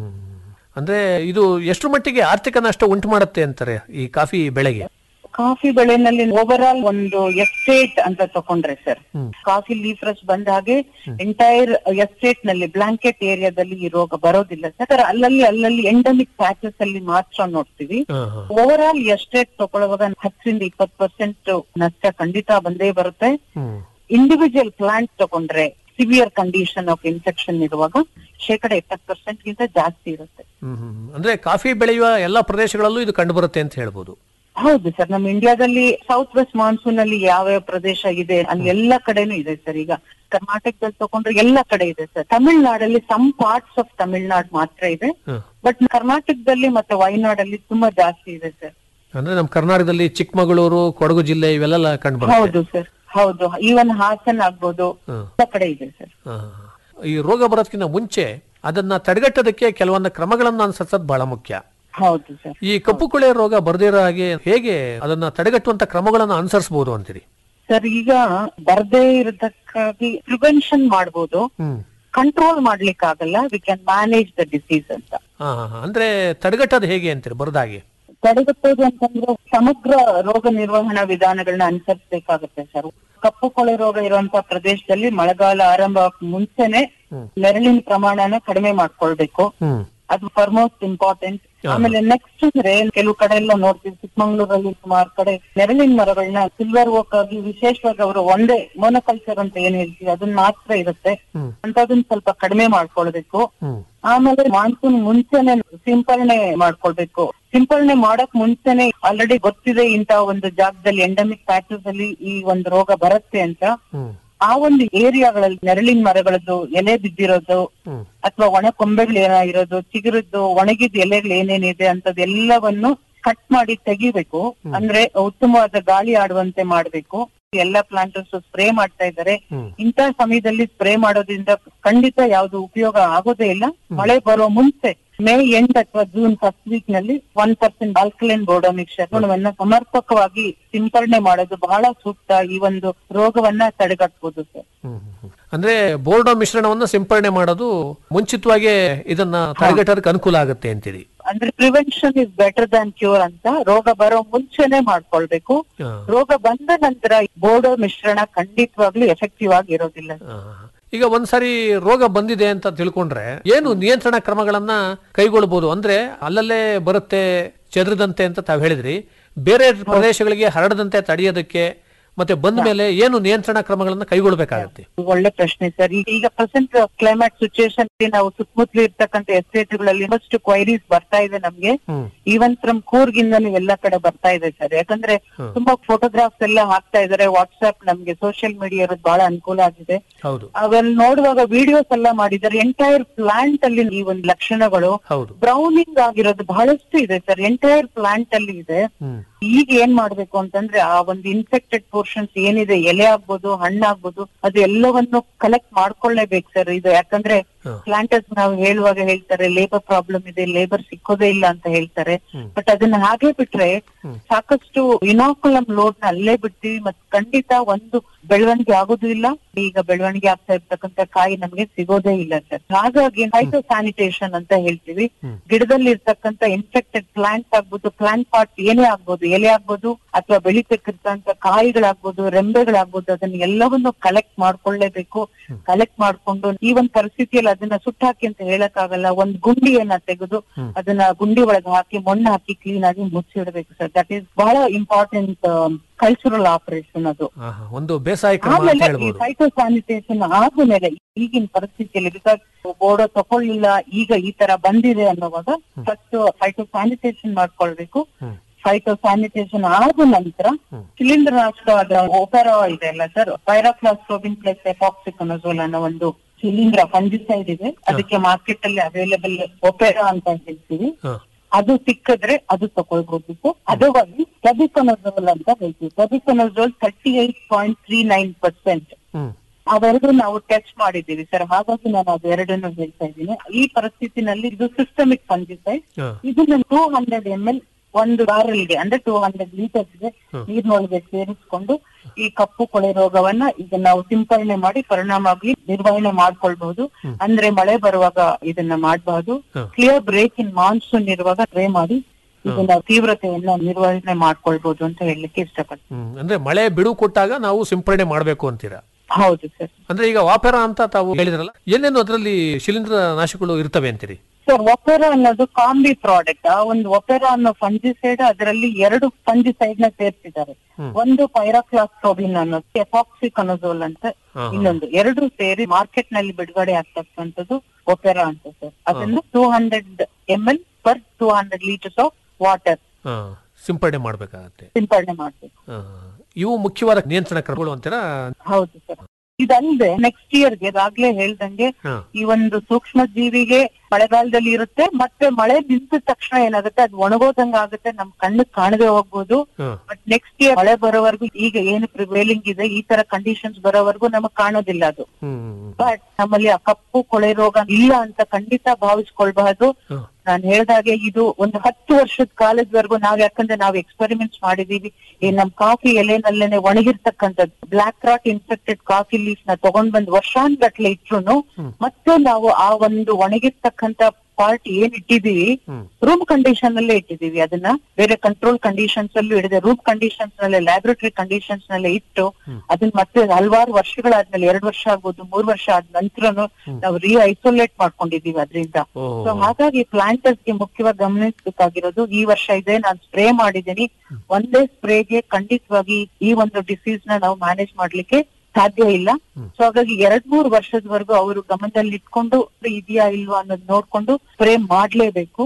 ಅಂದ್ರೆ ಇದು ಎಷ್ಟು ಮಟ್ಟಿಗೆ ಆರ್ಥಿಕ ನಷ್ಟ ಉಂಟು ಮಾಡುತ್ತೆ ಅಂತಾರೆ ಈ ಕಾಫಿ ಬೆಳೆಗೆ ಕಾಫಿ ಬೆಳೆನಲ್ಲಿ ಓವರ್ ಆಲ್ ಒಂದು ಎಸ್ಟೇಟ್ ಅಂತ ತಕೊಂಡ್ರೆ ಸರ್ ಕಾಫಿ ಲೀಫ್ ರಸ್ ಬಂದ ಹಾಗೆ ಎಂಟೈರ್ ಎಸ್ಟೇಟ್ ನಲ್ಲಿ ಬ್ಲಾಂಕೆಟ್ ಏರಿಯಾದಲ್ಲಿ ಈ ರೋಗ ಬರೋದಿಲ್ಲ ಸರ್ ಅಲ್ಲಲ್ಲಿ ಅಲ್ಲಲ್ಲಿ ಎಂಡಮಿಕ್ ಪ್ಯಾಚಸ್ ಅಲ್ಲಿ ಮಾತ್ರ ನೋಡ್ತೀವಿ ಹಾ, ಹಾ. ಓವರ್ ಆಲ್ ಎಸ್ಟೇಟ್ ತಗೊಳ್ಳುವಾಗ ಹತ್ತರಿಂದ ಇಪ್ಪತ್ ಪರ್ಸೆಂಟ್ ನಷ್ಟ ಖಂಡಿತ ಬಂದೇ ಬರುತ್ತೆ ಹ್ಮ್ ಇಂಡಿವಿಜುವಲ್ ಪ್ಲಾಂಟ್ ತಗೊಂಡ್ರೆ ಸಿವಿಯರ್ ಕಂಡೀಷನ್ ಆಫ್ ಇನ್ಫೆಕ್ಷನ್ ಇರುವಾಗ ಶೇಕಡ ಎಪ್ಪತ್ ಪರ್ಸೆಂಟ್ ಗಿಂತ ಜಾಸ್ತಿ ಇರುತ್ತೆ ಹ್ಮ್ ಹ್ಮ್. ಅಂದ್ರೆ ಕಾಫಿ ಬೆಳೆಯುವ ಎಲ್ಲಾ ಪ್ರದೇಶಗಳಲ್ಲೂ ಇದು ಕಂಡು ಬರುತ್ತೆ ಅಂತ ಹೇಳ್ಬೋದು ಹೌದು ಸರ್ ನಮ್ಮ ಇಂಡಿಯಾದಲ್ಲಿ ಸೌತ್ ವೆಸ್ಟ್ ಮಾನ್ಸೂನ್ ಅಲ್ಲಿ ಯಾವ್ಯಾವ ಪ್ರದೇಶ ಇದೆ ಅಲ್ಲಿ ಎಲ್ಲ ಕಡೆನೂ ಇದೆ ಸರ್ ಈಗ ಕರ್ನಾಟಕದಲ್ಲಿ ತಗೊಂಡ್ರೆ ಎಲ್ಲ ಕಡೆ ಇದೆ ಸರ್ ತಮಿಳ್ನಾಡಲ್ಲಿ ಸಮ್ ಪಾರ್ಟ್ಸ್ ಆಫ್ ತಮಿಳ್ನಾಡು ಮಾತ್ರ ಇದೆ ಹ್ಮ್. ಬಟ್ ಕರ್ನಾಟಕದಲ್ಲಿ ಮತ್ತೆ ವಯನಾಡಲ್ಲಿ ತುಂಬಾ ಜಾಸ್ತಿ ಇದೆ ಸರ್ ಅಂದ್ರೆ ನಮ್ಮ ಕರ್ನಾಟಕದಲ್ಲಿ ಚಿಕ್ಕಮಗಳೂರು ಕೊಡಗು ಜಿಲ್ಲೆ ಇವೆಲ್ಲ ಕಂಡು ಬರುತ್ತೆ ಹೌದು ಸರ್ ಹೌದು ಈವನ್ ಹಾಸನ್ ಆಗ್ಬೋದು ಹ್ಮ್. ಎಲ್ಲ ಕಡೆ ಇದೆ ಸರ್ ಹಾ. ಈ ರೋಗ ಬರೋದಕ್ಕಿಂತ ಮುಂಚೆ ಅದನ್ನ ತಡೆಗಟ್ಟೋದಕ್ಕೆ ಕೆಲವೊಂದು ಕ್ರಮಗಳನ್ನ ಅನುಸರಿಸೋದು ಬಹಳ ಮುಖ್ಯ ಹೌದು ಸರ್ ಈ ಕಪ್ಪು ಕೊಳೆ ರೋಗ ಬರ್ದಿರೋ ಹಾಗೆ ಹೇಗೆ ಅದನ್ನ ತಡೆಗಟ್ಟುವಂತ ಕ್ರಮಗಳನ್ನ ಅನುಸರಿಸಬಹುದು ಅಂತೀರಿ ಸರ್ ಈಗ ಬರ್ದೇ ಇರೋದಕ್ಕಾಗಿ ಪ್ರಿವೆನ್ಷನ್ ಮಾಡ್ಬೋದು ಹ್ಮ್ ಕಂಟ್ರೋಲ್ ಮಾಡ್ಲಿಕ್ಕಾಗಲ್ಲ we can manage the disease ಅಂತ ಹಾ ಹಾ, ಹಾ. ಅಂದ್ರೆ ತಡೆಗಟ್ಟೋದು ಹೇಗೆ ಅಂತೀರಿ ಬರ್ದಾಗೆ ತಡೆಗಟ್ಟೋದು ಅಂತಂದ್ರೆ ಸಮಗ್ರ ರೋಗ ನಿರ್ವಹಣಾ ವಿಧಾನಗಳನ್ನ ಅನುಸರಿಸಬೇಕಾಗುತ್ತೆ ಸರ್ ಕಪ್ಪು ಕೊಳೆ ರೋಗ ಇರುವಂತ ಪ್ರದೇಶದಲ್ಲಿ ಮಳೆಗಾಲ ಆರಂಭ ಮುಂಚೆನೆ ನೆರಳಿನ ಪ್ರಮಾಣನ ಕಡಿಮೆ ಮಾಡ್ಕೊಳ್ಬೇಕು ಹ್ಮ್ ಅದು ಫಾರ್ಮೋಸ್ಟ್ ಇಂಪಾರ್ಟೆಂಟ್ ಆಮೇಲೆ ನೆಕ್ಸ್ಟ್ ಅಂದ್ರೆ ಕೆಲವು ಕಡೆ ಎಲ್ಲ ನೋಡ್ತೀವಿ ಚಿಕ್ಕಮಂಗ್ಳೂರಲ್ಲಿ ಸುಮಾರು ಕಡೆ ನೆರಳಿನ ಮರಗಳನ್ನ ಸಿಲ್ವರ್ ಓಕ್ ಆಗಿ ವಿಶೇಷವಾಗಿ ಅವರು ಒಂದೇ ಮೊನೋಕಲ್ಚರ್ ಅಂತ ಏನ್ ಹೇಳ್ತೀವಿ ಅದನ್ನ ಮಾತ್ರ ಇರುತ್ತೆ ಹ್ಮ್. ಅಂತದನ್ನ ಸ್ವಲ್ಪ ಕಡಿಮೆ ಮಾಡ್ಕೊಳ್ಬೇಕು ಹ್ಮ್ ಆಮೇಲೆ ಮಾನ್ಸೂನ್ ಮುಂಚೆನೆ ಸಿಂಪರಣೆ ಮಾಡ್ಕೊಳ್ಬೇಕು ಸಿಂಪರಣೆ ಮಾಡಕ್ ಮುಂಚೆನೆ ಆಲ್ರೆಡಿ ಗೊತ್ತಿದೆ ಇಂತ ಒಂದು ಜಾಗದಲ್ಲಿ ಎಂಡಮಿಕ್ ಪ್ಯಾಚಸ್ ಅಲ್ಲಿ ಈ ಒಂದು ರೋಗ ಬರುತ್ತೆ ಅಂತ ಹ್ಮ್ ಆ ಒಂದು ಏರಿಯಾಗಳಲ್ಲಿ ನೆರಳಿನ ಮರಗಳದ್ದು ಎಲೆ ಬಿದ್ದಿರೋದು ಹ್ಮ್ ಅಥವಾ ಒಣ ಕೊಂಬೆಗಳು ಏನಾಗಿರೋದು ಚಿಗುರದ್ದು ಒಣಗಿದ ಎಲೆಗಳು ಏನೇನಿದೆ ಅಂತದೆಲ್ಲವನ್ನು ಕಟ್ ಮಾಡಿ ತೆಗಿಬೇಕು ಅಂದ್ರೆ ಉತ್ತಮವಾದ ಗಾಳಿ ಆಡುವಂತೆ ಮಾಡ್ಬೇಕು ಎಲ್ಲಾ ಪ್ಲಾಂಟರ್ಸ್ ಸ್ಪ್ರೇ ಮಾಡ್ತಾ ಇದ್ದಾರೆ ಹ್ಮ್. ಇಂಥ ಸಮಯದಲ್ಲಿ ಸ್ಪ್ರೇ ಮಾಡೋದ್ರಿಂದ ಖಂಡಿತ ಯಾವ್ದು ಉಪಯೋಗ ಆಗೋದೇ ಇಲ್ಲ ಮಳೆ ಬರೋ ಮುಂಚೆ ಮೇ ಎಂಟ್ ಅಥವಾ ಜೂನ್ ಫಸ್ಟ್ ವೀಕ್ ನಲ್ಲಿ one percent alkaline Bordeaux mixer ಗುಣವನ್ನ ಸಮರ್ಪಕವಾಗಿ ಸಿಂಪರಣೆ ಮಾಡೋದು ಬಹಳ ಸೂಕ್ತ ಈ ಒಂದು ರೋಗವನ್ನ ತಡೆಗಟ್ಟಬಹುದು ಸರ್ ಹ್ಮ್, ಹ್ಮ್. ಅಂದ್ರೆ ಬೋರ್ಡೋ ಮಿಶ್ರಣವನ್ನ ಸಿಂಪರಣೆ ಮಾಡೋದು ಮುಂಚಿತವಾಗಿ ಇದನ್ನ ತಡೆಗಟ್ಟೋದಕ್ಕೆ ಅನುಕೂಲ ಆಗುತ್ತೆ ಅಂತೀರಿ ಅಂದ್ರೆ prevention is better than cure ಅಂತ ರೋಗ ಬರೋ ಮುಂಚೆನೆ ಮಾಡ್ಕೊಳ್ಬೇಕು ಹಾ. ರೋಗ ಬಂದ ನಂತರ ಬೋರ್ಡೋ ಮಿಶ್ರಣ ಖಂಡಿತವಾಗ್ಲೂ ಎಫೆಕ್ಟಿವ್ ಆಗಿ ಇರೋದಿಲ್ಲ ಆ, ಈಗ ಒಂದ್ಸರಿ ರೋಗ ಬಂದಿದೆ ಅಂತ ತಿಳ್ಕೊಂಡ್ರೆ ಏನು ನಿಯಂತ್ರಣ ಕ್ರಮಗಳನ್ನ ಕೈಗೊಳ್ಳಬಹುದು ಅಂದ್ರೆ ಅಲ್ಲಲ್ಲೇ ಬರುತ್ತೆ ಚೆದರದಂತೆ ಅಂತ ತಾವ್ ಹೇಳಿದ್ರಿ ಬೇರೆ ಪ್ರದೇಶಗಳಿಗೆ ಹರಡದಂತೆ ತಡೆಯೋದಕ್ಕೆ ಮತ್ತೆ ಬಂದ ಮೇಲೆ ಏನು ನಿಯಂತ್ರಣ ಕ್ರಮಗಳನ್ನ ಕೈಗೊಳ್ಳಬೇಕಾಗತ್ತೆ ಒಳ್ಳೆ ಪ್ರಶ್ನೆ ಸರ್ ಈಗ ಪ್ರೆಸೆಂಟ್ ಕ್ಲೈಮೇಟ್ ಸಿಚುಯೇಷನ್ ನಾವು ಸುತ್ತಮುತ್ತಲು ಇರ್ತಕ್ಕಂಥ ಎಸ್ಟೇಟ್ಗಳಲ್ಲಿ ಫಸ್ಟ್ ಕ್ವೈರೀಸ್ ಬರ್ತಾ ಇದೆ ನಮ್ಗೆ ಹ್ಮ್ ಈವನ್ ಫ್ರಮ್ ಕೂರ್ಗಿಂದನೂ ಎಲ್ಲ ಕಡೆ ಬರ್ತಾ ಇದೆ ಸರ್ ಯಾಕಂದ್ರೆ ತುಂಬಾ ಫೋಟೋಗ್ರಾಫ್ಸ್ ಎಲ್ಲ ಹಾಕ್ತಾ ಇದಾರೆ ವಾಟ್ಸ್ಆಪ್ ನಮ್ಗೆ ಸೋಷಿಯಲ್ ಮೀಡಿಯಾ ಇರೋದು ಬಹಳ ಅನುಕೂಲ ಆಗಿದೆ ಹೌದು ಅವೆಲ್ಲ ನೋಡುವಾಗ ವಿಡಿಯೋಸ್ ಎಲ್ಲ ಮಾಡಿದ್ದಾರೆ ಎಂಟೈರ್ ಪ್ಲಾಂಟ್ ಅಲ್ಲಿ ಈ ಒಂದು ಲಕ್ಷಣಗಳು ಹೌದು ಬ್ರೌನಿಂಗ್ ಆಗಿರೋದು ಬಹಳಷ್ಟು ಇದೆ ಸರ್ ಎಂಟೈರ್ ಪ್ಲಾಂಟ್ ಅಲ್ಲಿ ಇದೆ ಹ್ಮ್ ಈಗ ಏನ್ ಮಾಡ್ಬೇಕು ಅಂತಂದ್ರೆ ಆ ಒಂದು ಇನ್ಫೆಕ್ಟೆಡ್ ಪೋರ್ಷನ್ಸ್ ಏನಿದೆ ಎಲೆ ಆಗ್ಬೋದು ಹಣ್ಣಾಗ್ಬೋದು ಅದು ಎಲ್ಲವನ್ನು ಕಲೆಕ್ಟ್ ಮಾಡ್ಕೊಳ್ಳೇಬೇಕು ಸರ್ ಇದು ಯಾಕಂದ್ರೆ ಹ. ಪ್ಲಾಂಟರ್ಸ್ ನಾವು ಹೇಳುವಾಗ ಹೇಳ್ತಾರೆ ಲೇಬರ್ ಪ್ರಾಬ್ಲಮ್ ಇದೆ ಲೇಬರ್ ಸಿಕ್ಕೋದೇ ಇಲ್ಲ ಅಂತ ಹೇಳ್ತಾರೆ ಬಟ್ ಅದನ್ನ ಹಾಗೆ ಬಿಟ್ರೆ ಸಾಕಷ್ಟು ಇನಾಕುಲಮ್ ಲೋಡ್ ನ ಅಲ್ಲೇ ಬಿಡ್ತೀವಿ ಮತ್ ಖಂಡಿತ ಒಂದು ಬೆಳವಣಿಗೆ ಆಗೋದು ಇಲ್ಲ ಈಗ ಬೆಳವಣಿಗೆ ಆಗ್ತಾ ಇರ್ತಕ್ಕಂಥ ಕಾಯಿ ನಮ್ಗೆ ಸಿಗೋದೇ ಇಲ್ಲ ಸರ್ ಹಾಗಾಗಿ ಫೈಟೋ ಸ್ಯಾನಿಟೇಷನ್ ಅಂತ ಹೇಳ್ತೀವಿ ಗಿಡದಲ್ಲಿ ಇರ್ತಕ್ಕಂಥ ಇನ್ಫೆಕ್ಟೆಡ್ ಪ್ಲಾಂಟ್ ಆಗ್ಬೋದು ಪ್ಲಾಂಟ್ ಪಾರ್ಟ್ ಏನೇ ಆಗ್ಬೋದು ಎಲೆ ಆಗ್ಬೋದು ಅಥವಾ ಬೆಳಿತಕ್ಕಿರ್ತಕ್ಕಂಥ ಕಾಯಿಗಳಾಗ್ಬೋದು ರೆಂಬೆಗಳಾಗ್ಬೋದು ಅದನ್ನ ಎಲ್ಲವನ್ನು ಕಲೆಕ್ಟ್ ಮಾಡ್ಕೊಳ್ಳೇಬೇಕು ಕಲೆಕ್ಟ್ ಮಾಡ್ಕೊಂಡು ಈ ಒಂದು ಪರಿಸ್ಥಿತಿಯಲ್ಲಿ ಅದನ್ನ ಸುಟ್ಟಾಕಿ ಅಂತ ಹೇಳಕ್ಕಾಗಲ್ಲ ಒಂದ್ ಗುಂಡಿಯನ್ನ ತೆಗೆದು ಅದನ್ನ ಗುಂಡಿ ಒಳಗೆ ಹಾಕಿ ಮಣ್ಣು ಹಾಕಿ ಕ್ಲೀನ್ ಆಗಿ ಮುಚ್ಚಿಡ್ಬೇಕು ಸರ್ ದಟ್ ಈಸ್ ಬಹಳ ಇಂಪಾರ್ಟೆಂಟ್ ಕಲ್ಚರಲ್ ಆಪರೇಷನ್ ಅದು ಆಹಾ, ಒಂದು ಬೇಸಾಯ ಕ್ರಮ ಅಂತ ಆಮೇಲೆ ಈ ಹೇಳ್ಬೋದು ಫೈಟೋ ಸ್ಯಾನಿಟೇಷನ್ ಆದ್ಮೇಲೆ ಈಗಿನ ಪರಿಸ್ಥಿತಿಯಲ್ಲಿ ಬಿಕಾಸ್ ಬೋರ್ಡೋ ತಕೊಳ್ಳಿಲ್ಲ ಈಗ ಈ ತರ ಬಂದಿದೆ ಅನ್ನೋವಾಗ ಫಸ್ಟ್ ಫೈಟೋ ಸ್ಯಾನಿಟೇಷನ್ ಮಾಡ್ಕೊಳ್ಬೇಕು ಫೈಟೋ ಸ್ಯಾನಿಟೇಷನ್ ಆದ ನಂತರ ಶಿಲೀಂಧ್ರ ನಾಶಕವಾದ ಒಪೆರಾ ಇದೆ ಅಲ್ಲ ಸರ್ ಪೈರಾಕ್ಲಾಸ್ಟ್ರೋಬಿನ್ ಪ್ಲಸ್ ಎಪಾಕ್ಸಿಕೊನಜೋಲ್ ಅನ್ನೋ ಒಂದು ಶಿಲೀಂಧ್ರ ಫಂಜಿಸೈಡ್ ಇದೆ ಅದಕ್ಕೆ ಮಾರ್ಕೆಟ್ ಅಲ್ಲಿ ಅವೈಲೇಬಲ್ ಒಪೆರಾ ಅಂತ ಹೇಳ್ತೀವಿ ಹ. ಅದು ಸಿಕ್ಕಿದ್ರೆ ಅದು ತಗೊಳ್ಬೋದಿತ್ತು ಅದವಾಗಿ ಟೆಬಿಕೊನಜೋಲ್ ಅಂತ ಹೇಳ್ತೀವಿ tebuconazole thirty eight point three nine percent hmm ಅವೆರಡು ನಾವು ಟೆಸ್ಟ್ ಮಾಡಿದ್ದೀವಿ ಸರ್ ಹಾಗಾಗಿ ನಾನು ಅದೆರಡನ್ನು ಹೇಳ್ತಾ ಇದ್ದೀನಿ ಈ ಪರಿಸ್ಥಿತಿನಲ್ಲಿ ಇದು ಸಿಸ್ಟಮಿಕ್ ಫಂಜಿಸೈಡ್ ಹ. ಇದನ್ನ ಟೂ ಹಂಡ್ರೆಡ್ ಎಂ ಎಲ್ ಒಂದು ಬಾರಲ್ಗೆ ಅಂದ್ರೆ ಟೂ ಹಂಡ್ರೆಡ್ ಲೀಟರ್ಸ್ಗೆ ನೀರಿನೊಳಗೆ ಸೇರಿಸ್ಕೊಂಡು ಈ ಕಪ್ಪು ಕೊಳೆ ರೋಗವನ್ನ ಈಗ ನಾವು ಸಿಂಪರಣೆ ಮಾಡಿ ಪರಿಣಾಮವಾಗಿ ನಿರ್ವಹಣೆ ಮಾಡ್ಕೊಳ್ಬಹುದು ಅಂದ್ರೆ ಮಳೆ ಬರುವಾಗ ಇದನ್ನ ಮಾಡಬಹುದು ಕ್ಲಿಯರ್ ಬ್ರೇಕ್ ಇನ್ ಮಾನ್ಸೂನ್ ಇರುವಾಗ ಟ್ರೈ ಮಾಡಿ ಇದನ್ನ ತೀವ್ರತೆಯನ್ನ ನಿರ್ವಹಣೆ ಮಾಡ್ಕೊಳ್ಬಹುದು ಅಂತ ಹೇಳಲಿಕ್ಕೆ ಇಷ್ಟಪಡ್ತೀನಿ ಹ್ಮ್ ಅಂದ್ರೆ ಮಳೆ ಬಿಡು ಕೊಟ್ಟಾಗ ನಾವು ಸಿಂಪರಣೆ ಮಾಡಬೇಕು ಅಂತೀರಾ ಹೌದು ಸರ್ ಅಂದ್ರೆ ಈಗ ವಾಪೆರಾ ಅಂತ ತಾವು ಹೇಳಿದ್ರಲ್ಲ ಏನೇನು ಅದರಲ್ಲಿ ಶಿಲೀಂಧ್ರ ನಾಶಗಳು ಇರ್ತವೆ ಅಂತೀರಿ ಸರ್ ಒಪೆರಾ ಅನ್ನೋದು ಕಾಂಬಿ ಪ್ರಾಡಕ್ಟ್ ಆ ಒಂದು ಒಪೆರಾ ಅನ್ನೋ ಫಂಜಿಸೈಡ್ ಅದರಲ್ಲಿ ಎರಡು ಫಂಜಿಸೈಡ್ ನ ಸೇರ್ಸಿದ್ದಾರೆ ಒಂದು ಪೈರಾಕ್ಲಾಸ್ಟ್ರೋಬಿನ್ ಅನ್ನೋದು ಎಫಾಕ್ಸಿಕನೋಸೋಲ್ ಅಂತ ಇನ್ನೊಂದು ಎರಡು ಸೇರಿ ಮಾರ್ಕೆಟ್ ನಲ್ಲಿ ಬಿಡುಗಡೆ ಆಗ್ತಕ್ಕಂಥದ್ದು ಒಪೆರಾ ಅಂತ ಸರ್ ಅದನ್ನು two hundred M L per two hundred litres of water ಹ, ಸಿಂಪರಣೆ ಮಾಡ್ಬೇಕಾಗತ್ತೆ ಸಿಂಪರಣೆ ಮಾಡ್ಬೇಕು ಹ. ಇವು ಮುಖ್ಯವಾದ ನಿಯಂತ್ರಣ ಕ್ರಮಗಳು ಅಂತೀರಾ ಹೌದು ಸರ್ ಇದಲ್ಲದೆ ನೆಕ್ಸ್ಟ್ ಇಯರ್ಗೆ ಆಗ್ಲೇ ಹೇಳ್ದಂಗೆ ಹ. ಈ ಒಂದು ಸೂಕ್ಷ್ಮ ಜೀವಿಗೆ ಮಳೆಗಾಲದಲ್ಲಿ ಇರುತ್ತೆ ಮತ್ತೆ ಮಳೆ ನಿಂತ ತಕ್ಷಣ ಏನಾಗುತ್ತೆ ಅದು ಒಣಗೋದಂಗ ಆಗುತ್ತೆ ನಮ್ ಕಣ್ಣು ಕಾಣದೆ ಹೋಗ್ಬೋದು ಹ. ಬಟ್ ನೆಕ್ಸ್ಟ್ ಇಯರ್ ಮಳೆ ಬರೋವರೆಗೂ ಈಗ ಏನು ಪ್ರಿವೇಲಿಂಗ್ ಇದೆ ಈ ತರ ಕಂಡೀಷನ್ಸ್ ಬರೋವರೆಗೂ ನಮಗ್ ಕಾಣೋದಿಲ್ಲ ಅದು ಹ್ಮ್ ಹ್ಮ್, ಬಟ್ ನಮ್ಮಲ್ಲಿ ಆ ಕಪ್ಪು ಕೊಳೆ ರೋಗ ಇಲ್ಲ ಅಂತ ಖಂಡಿತ ಭಾವಿಸ್ಕೊಳ್ಬಾರ್ದು ಹ್ಮ್. ನಾನು ಹೇಳ್ದಾಗೆ ಇದು ಒಂದು ಹತ್ತು ವರ್ಷದ ಕಾಲದವರೆಗೂ ನಾವ್ ಯಾಕಂದ್ರೆ ನಾವು ಎಕ್ಸ್ಪೆರಿಮೆಂಟ್ಸ್ ಮಾಡಿದೀವಿ ಈ ನಮ್ ಕಾಫಿ ಎಲೆನಲ್ಲೇನೆ ಒಣಗಿರ್ತಕ್ಕಂಥದ್ದು black rot infected coffee leaf ನ ತಗೊಂಡ್ ಬಂದ್ ವರ್ಷಾನ್ಗಟ್ಲೆ ಇಟ್ರು ಮತ್ತೆ ನಾವು ಆ ಒಂದು ಒಣಗಿರ್ತಕ್ಕಂಥ ಪಾರ್ಟ್ ಏನ್ ಇಟ್ಟಿದೀವಿ ರೂಮ್ ಕಂಡೀಷನ್ ಅಲ್ಲೇ ಇಟ್ಟಿದೀವಿ ಅದನ್ನ ಬೇರೆ ಕಂಟ್ರೋಲ್ ಕಂಡೀಷನ್ಸ್ ಅಲ್ಲೂ ಇಡಿದೆ ರೂಮ್ ಕಂಡೀಷನ್ಸ್ ನಲ್ಲೇ ಲ್ಯಾಬೊರೇಟರಿ ಕಂಡೀಷನ್ಸ್ ನಲ್ಲೇ ಇಟ್ಟು ಅದನ್ನ ಮತ್ತೆ ಹಲವಾರು ವರ್ಷಗಳಾದ್ಮೇಲೆ ಎರಡ್ ವರ್ಷ ಆಗ್ಬೋದು ಮೂರ್ ವರ್ಷ ಆದ ನಂತರನು ನಾವು ರೀ ಐಸೋಲೇಟ್ ಮಾಡ್ಕೊಂಡಿದೀವಿ ಅದರಿಂದ ಓ. ಸೊ ಹಾಗಾಗಿ ಪ್ಲಾಂಟರ್ಸ್ ಗೆ ಮುಖ್ಯವಾಗಿ ಗಮನಿಸಬೇಕಾಗಿರೋದು ಈ ವರ್ಷ ಇದೆ ನಾನು ಸ್ಪ್ರೇ ಮಾಡಿದ್ದೀನಿ ಒಂದೇ ಸ್ಪ್ರೇಗೆ ಖಂಡಿತವಾಗಿ ಈ ಒಂದು ಡಿಸೀಸ್ ನ ನಾವು ಮ್ಯಾನೇಜ್ ಮಾಡ್ಲಿಕ್ಕೆ ಸಾಧ್ಯ ಇಲ್ಲ ಸೊ ಹಾಗಾಗಿ ಎರಡ್ ಮೂರು ವರ್ಷದವರೆಗೂ ಅವರು ಗಮನದಲ್ಲಿ ಇಟ್ಕೊಂಡು ಇದೆಯಾ ಇಲ್ವಾ ಅನ್ನೋದು ನೋಡ್ಕೊಂಡು ಸ್ಪ್ರೇ ಮಾಡ್ಲೇಬೇಕು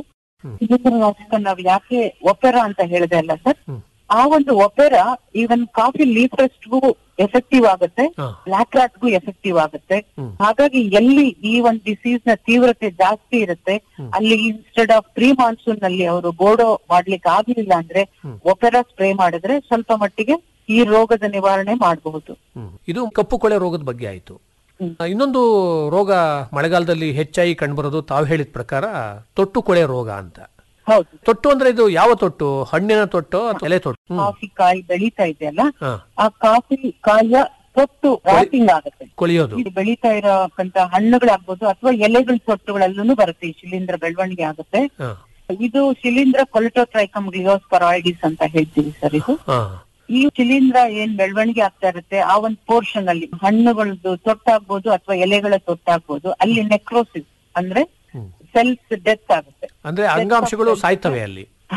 ನಾಶಕ ನಾವು ಯಾಕೆ ಒಪೆರಾ ಅಂತ ಹೇಳಿದೆ ಅಲ್ಲ ಸರ್ ಆ ಒಂದು ಒಪೆರಾ ಈವನ್ ಕಾಫಿ ಲೀಫ್ರೆಸ್ಟ್ಗೂ ಎಫೆಕ್ಟಿವ್ ಆಗುತ್ತೆ ಹಾ. ಬ್ಲಾಕ್ ರಾಟ್ಗೂ ಎಫೆಕ್ಟಿವ್ ಆಗುತ್ತೆ ಹಾಗಾಗಿ ಎಲ್ಲಿ ಈ ಒಂದು ಡಿಸೀಸ್ ನ ತೀವ್ರತೆ ಜಾಸ್ತಿ ಇರುತ್ತೆ ಅಲ್ಲಿ ಇನ್ಸ್ಟೆಡ್ ಆಫ್ ಪ್ರೀ ಮಾನ್ಸೂನ್ ನಲ್ಲಿ ಅವರು ಬೋರ್ಡೋ ಮಾಡ್ಲಿಕ್ಕೆ ಆಗ್ಲಿಲ್ಲ ಅಂದ್ರೆ ಒಪೆರಾ ಸ್ಪ್ರೇ ಮಾಡಿದ್ರೆ ಸ್ವಲ್ಪ ಮಟ್ಟಿಗೆ ಈ ರೋಗದ ನಿವಾರಣೆ ಮಾಡಬಹುದು ಹ್ಮ್. ಇದು ಕಪ್ಪು ಕೊಳೆ ರೋಗದ ಬಗ್ಗೆ ಆಯ್ತು ಆ, ಇನ್ನೊಂದು ರೋಗ ಮಳೆಗಾಲದಲ್ಲಿ ಹೆಚ್ಚಾಗಿ ಕಂಡುಬರೋದು ತಾವು ಹೇಳಿದ ಪ್ರಕಾರ ತೊಟ್ಟು ಕೊಳೆ ರೋಗ ಅಂತ ಹೌದು ತೊಟ್ಟು ಅಂದ್ರೆ ಇದು ಯಾವ ತೊಟ್ಟು ಹಣ್ಣಿನ ತೊಟ್ಟು ಅಥವಾ ಎಲೆ ತೊಟ್ಟು ಹ್ಮ್. ಕಾಫಿ ಕಾಯಿ ಬೆಳೀತಾ ಇದೆಯಲ್ಲ ಹಾ. ಆ ಕಾಫಿ ಕಾಯಿಯ ತೊಟ್ಟು ರಾಟಿಂಗ್ ಆಗುತ್ತೆ ಕೊಳೆಯೋದು ಇದು ಬೆಳೀತಾ ಇರೋಕ್ಕಂತ ಹಣ್ಣುಗಳಾಗ್ಬೋದು ಅಥವಾ ಎಲೆಗಳ ತೊಟ್ಟುಗಳಲ್ಲೂ ಬರುತ್ತೆ ಈ ಶಿಲೀಂಧ್ರ ಬೆಳವಣಿಗೆ ಆಗುತ್ತೆ ಹಾ. ಇದು ಶಿಲೀಂಧ್ರ ಕೊಲಿಟೋಟ್ರೈಕಮ್ ಗ್ಲಿಯೋಸ್ಪರಾಯ್ಡಿಸ್ ಅಂತ ಹೇಳ್ತೀವಿ ಸರ್ ಇದು ಹಾ. ಈ ಶಿಲೀಂಧ್ರ ಏನ್ ಬೆಳವಣಿಗೆ ಆಗ್ತಾ ಇರುತ್ತೆ ಆ ಒಂದು ಪೋರ್ಷನ್ ಅಲ್ಲಿ ಹಣ್ಣುಗಳದ್ದು ತೊಟ್ಟಾಗ್ಬೋದು ಅಥವಾ ಎಲೆಗಳ ತೊಟ್ಟಾಗ್ಬೋದು ಅಲ್ಲಿ ನೆಕ್ರೋಸಿಸ್ ಅಂದ್ರೆ ಸೆಲ್ಸ್ ಡೆತ್ ಆಗುತ್ತೆ ಅಂದ್ರೆ ಅಂಗಾಂಶಗಳು ಸಾಯ್ತವೆ ಅಲ್ಲಿ ಹಾ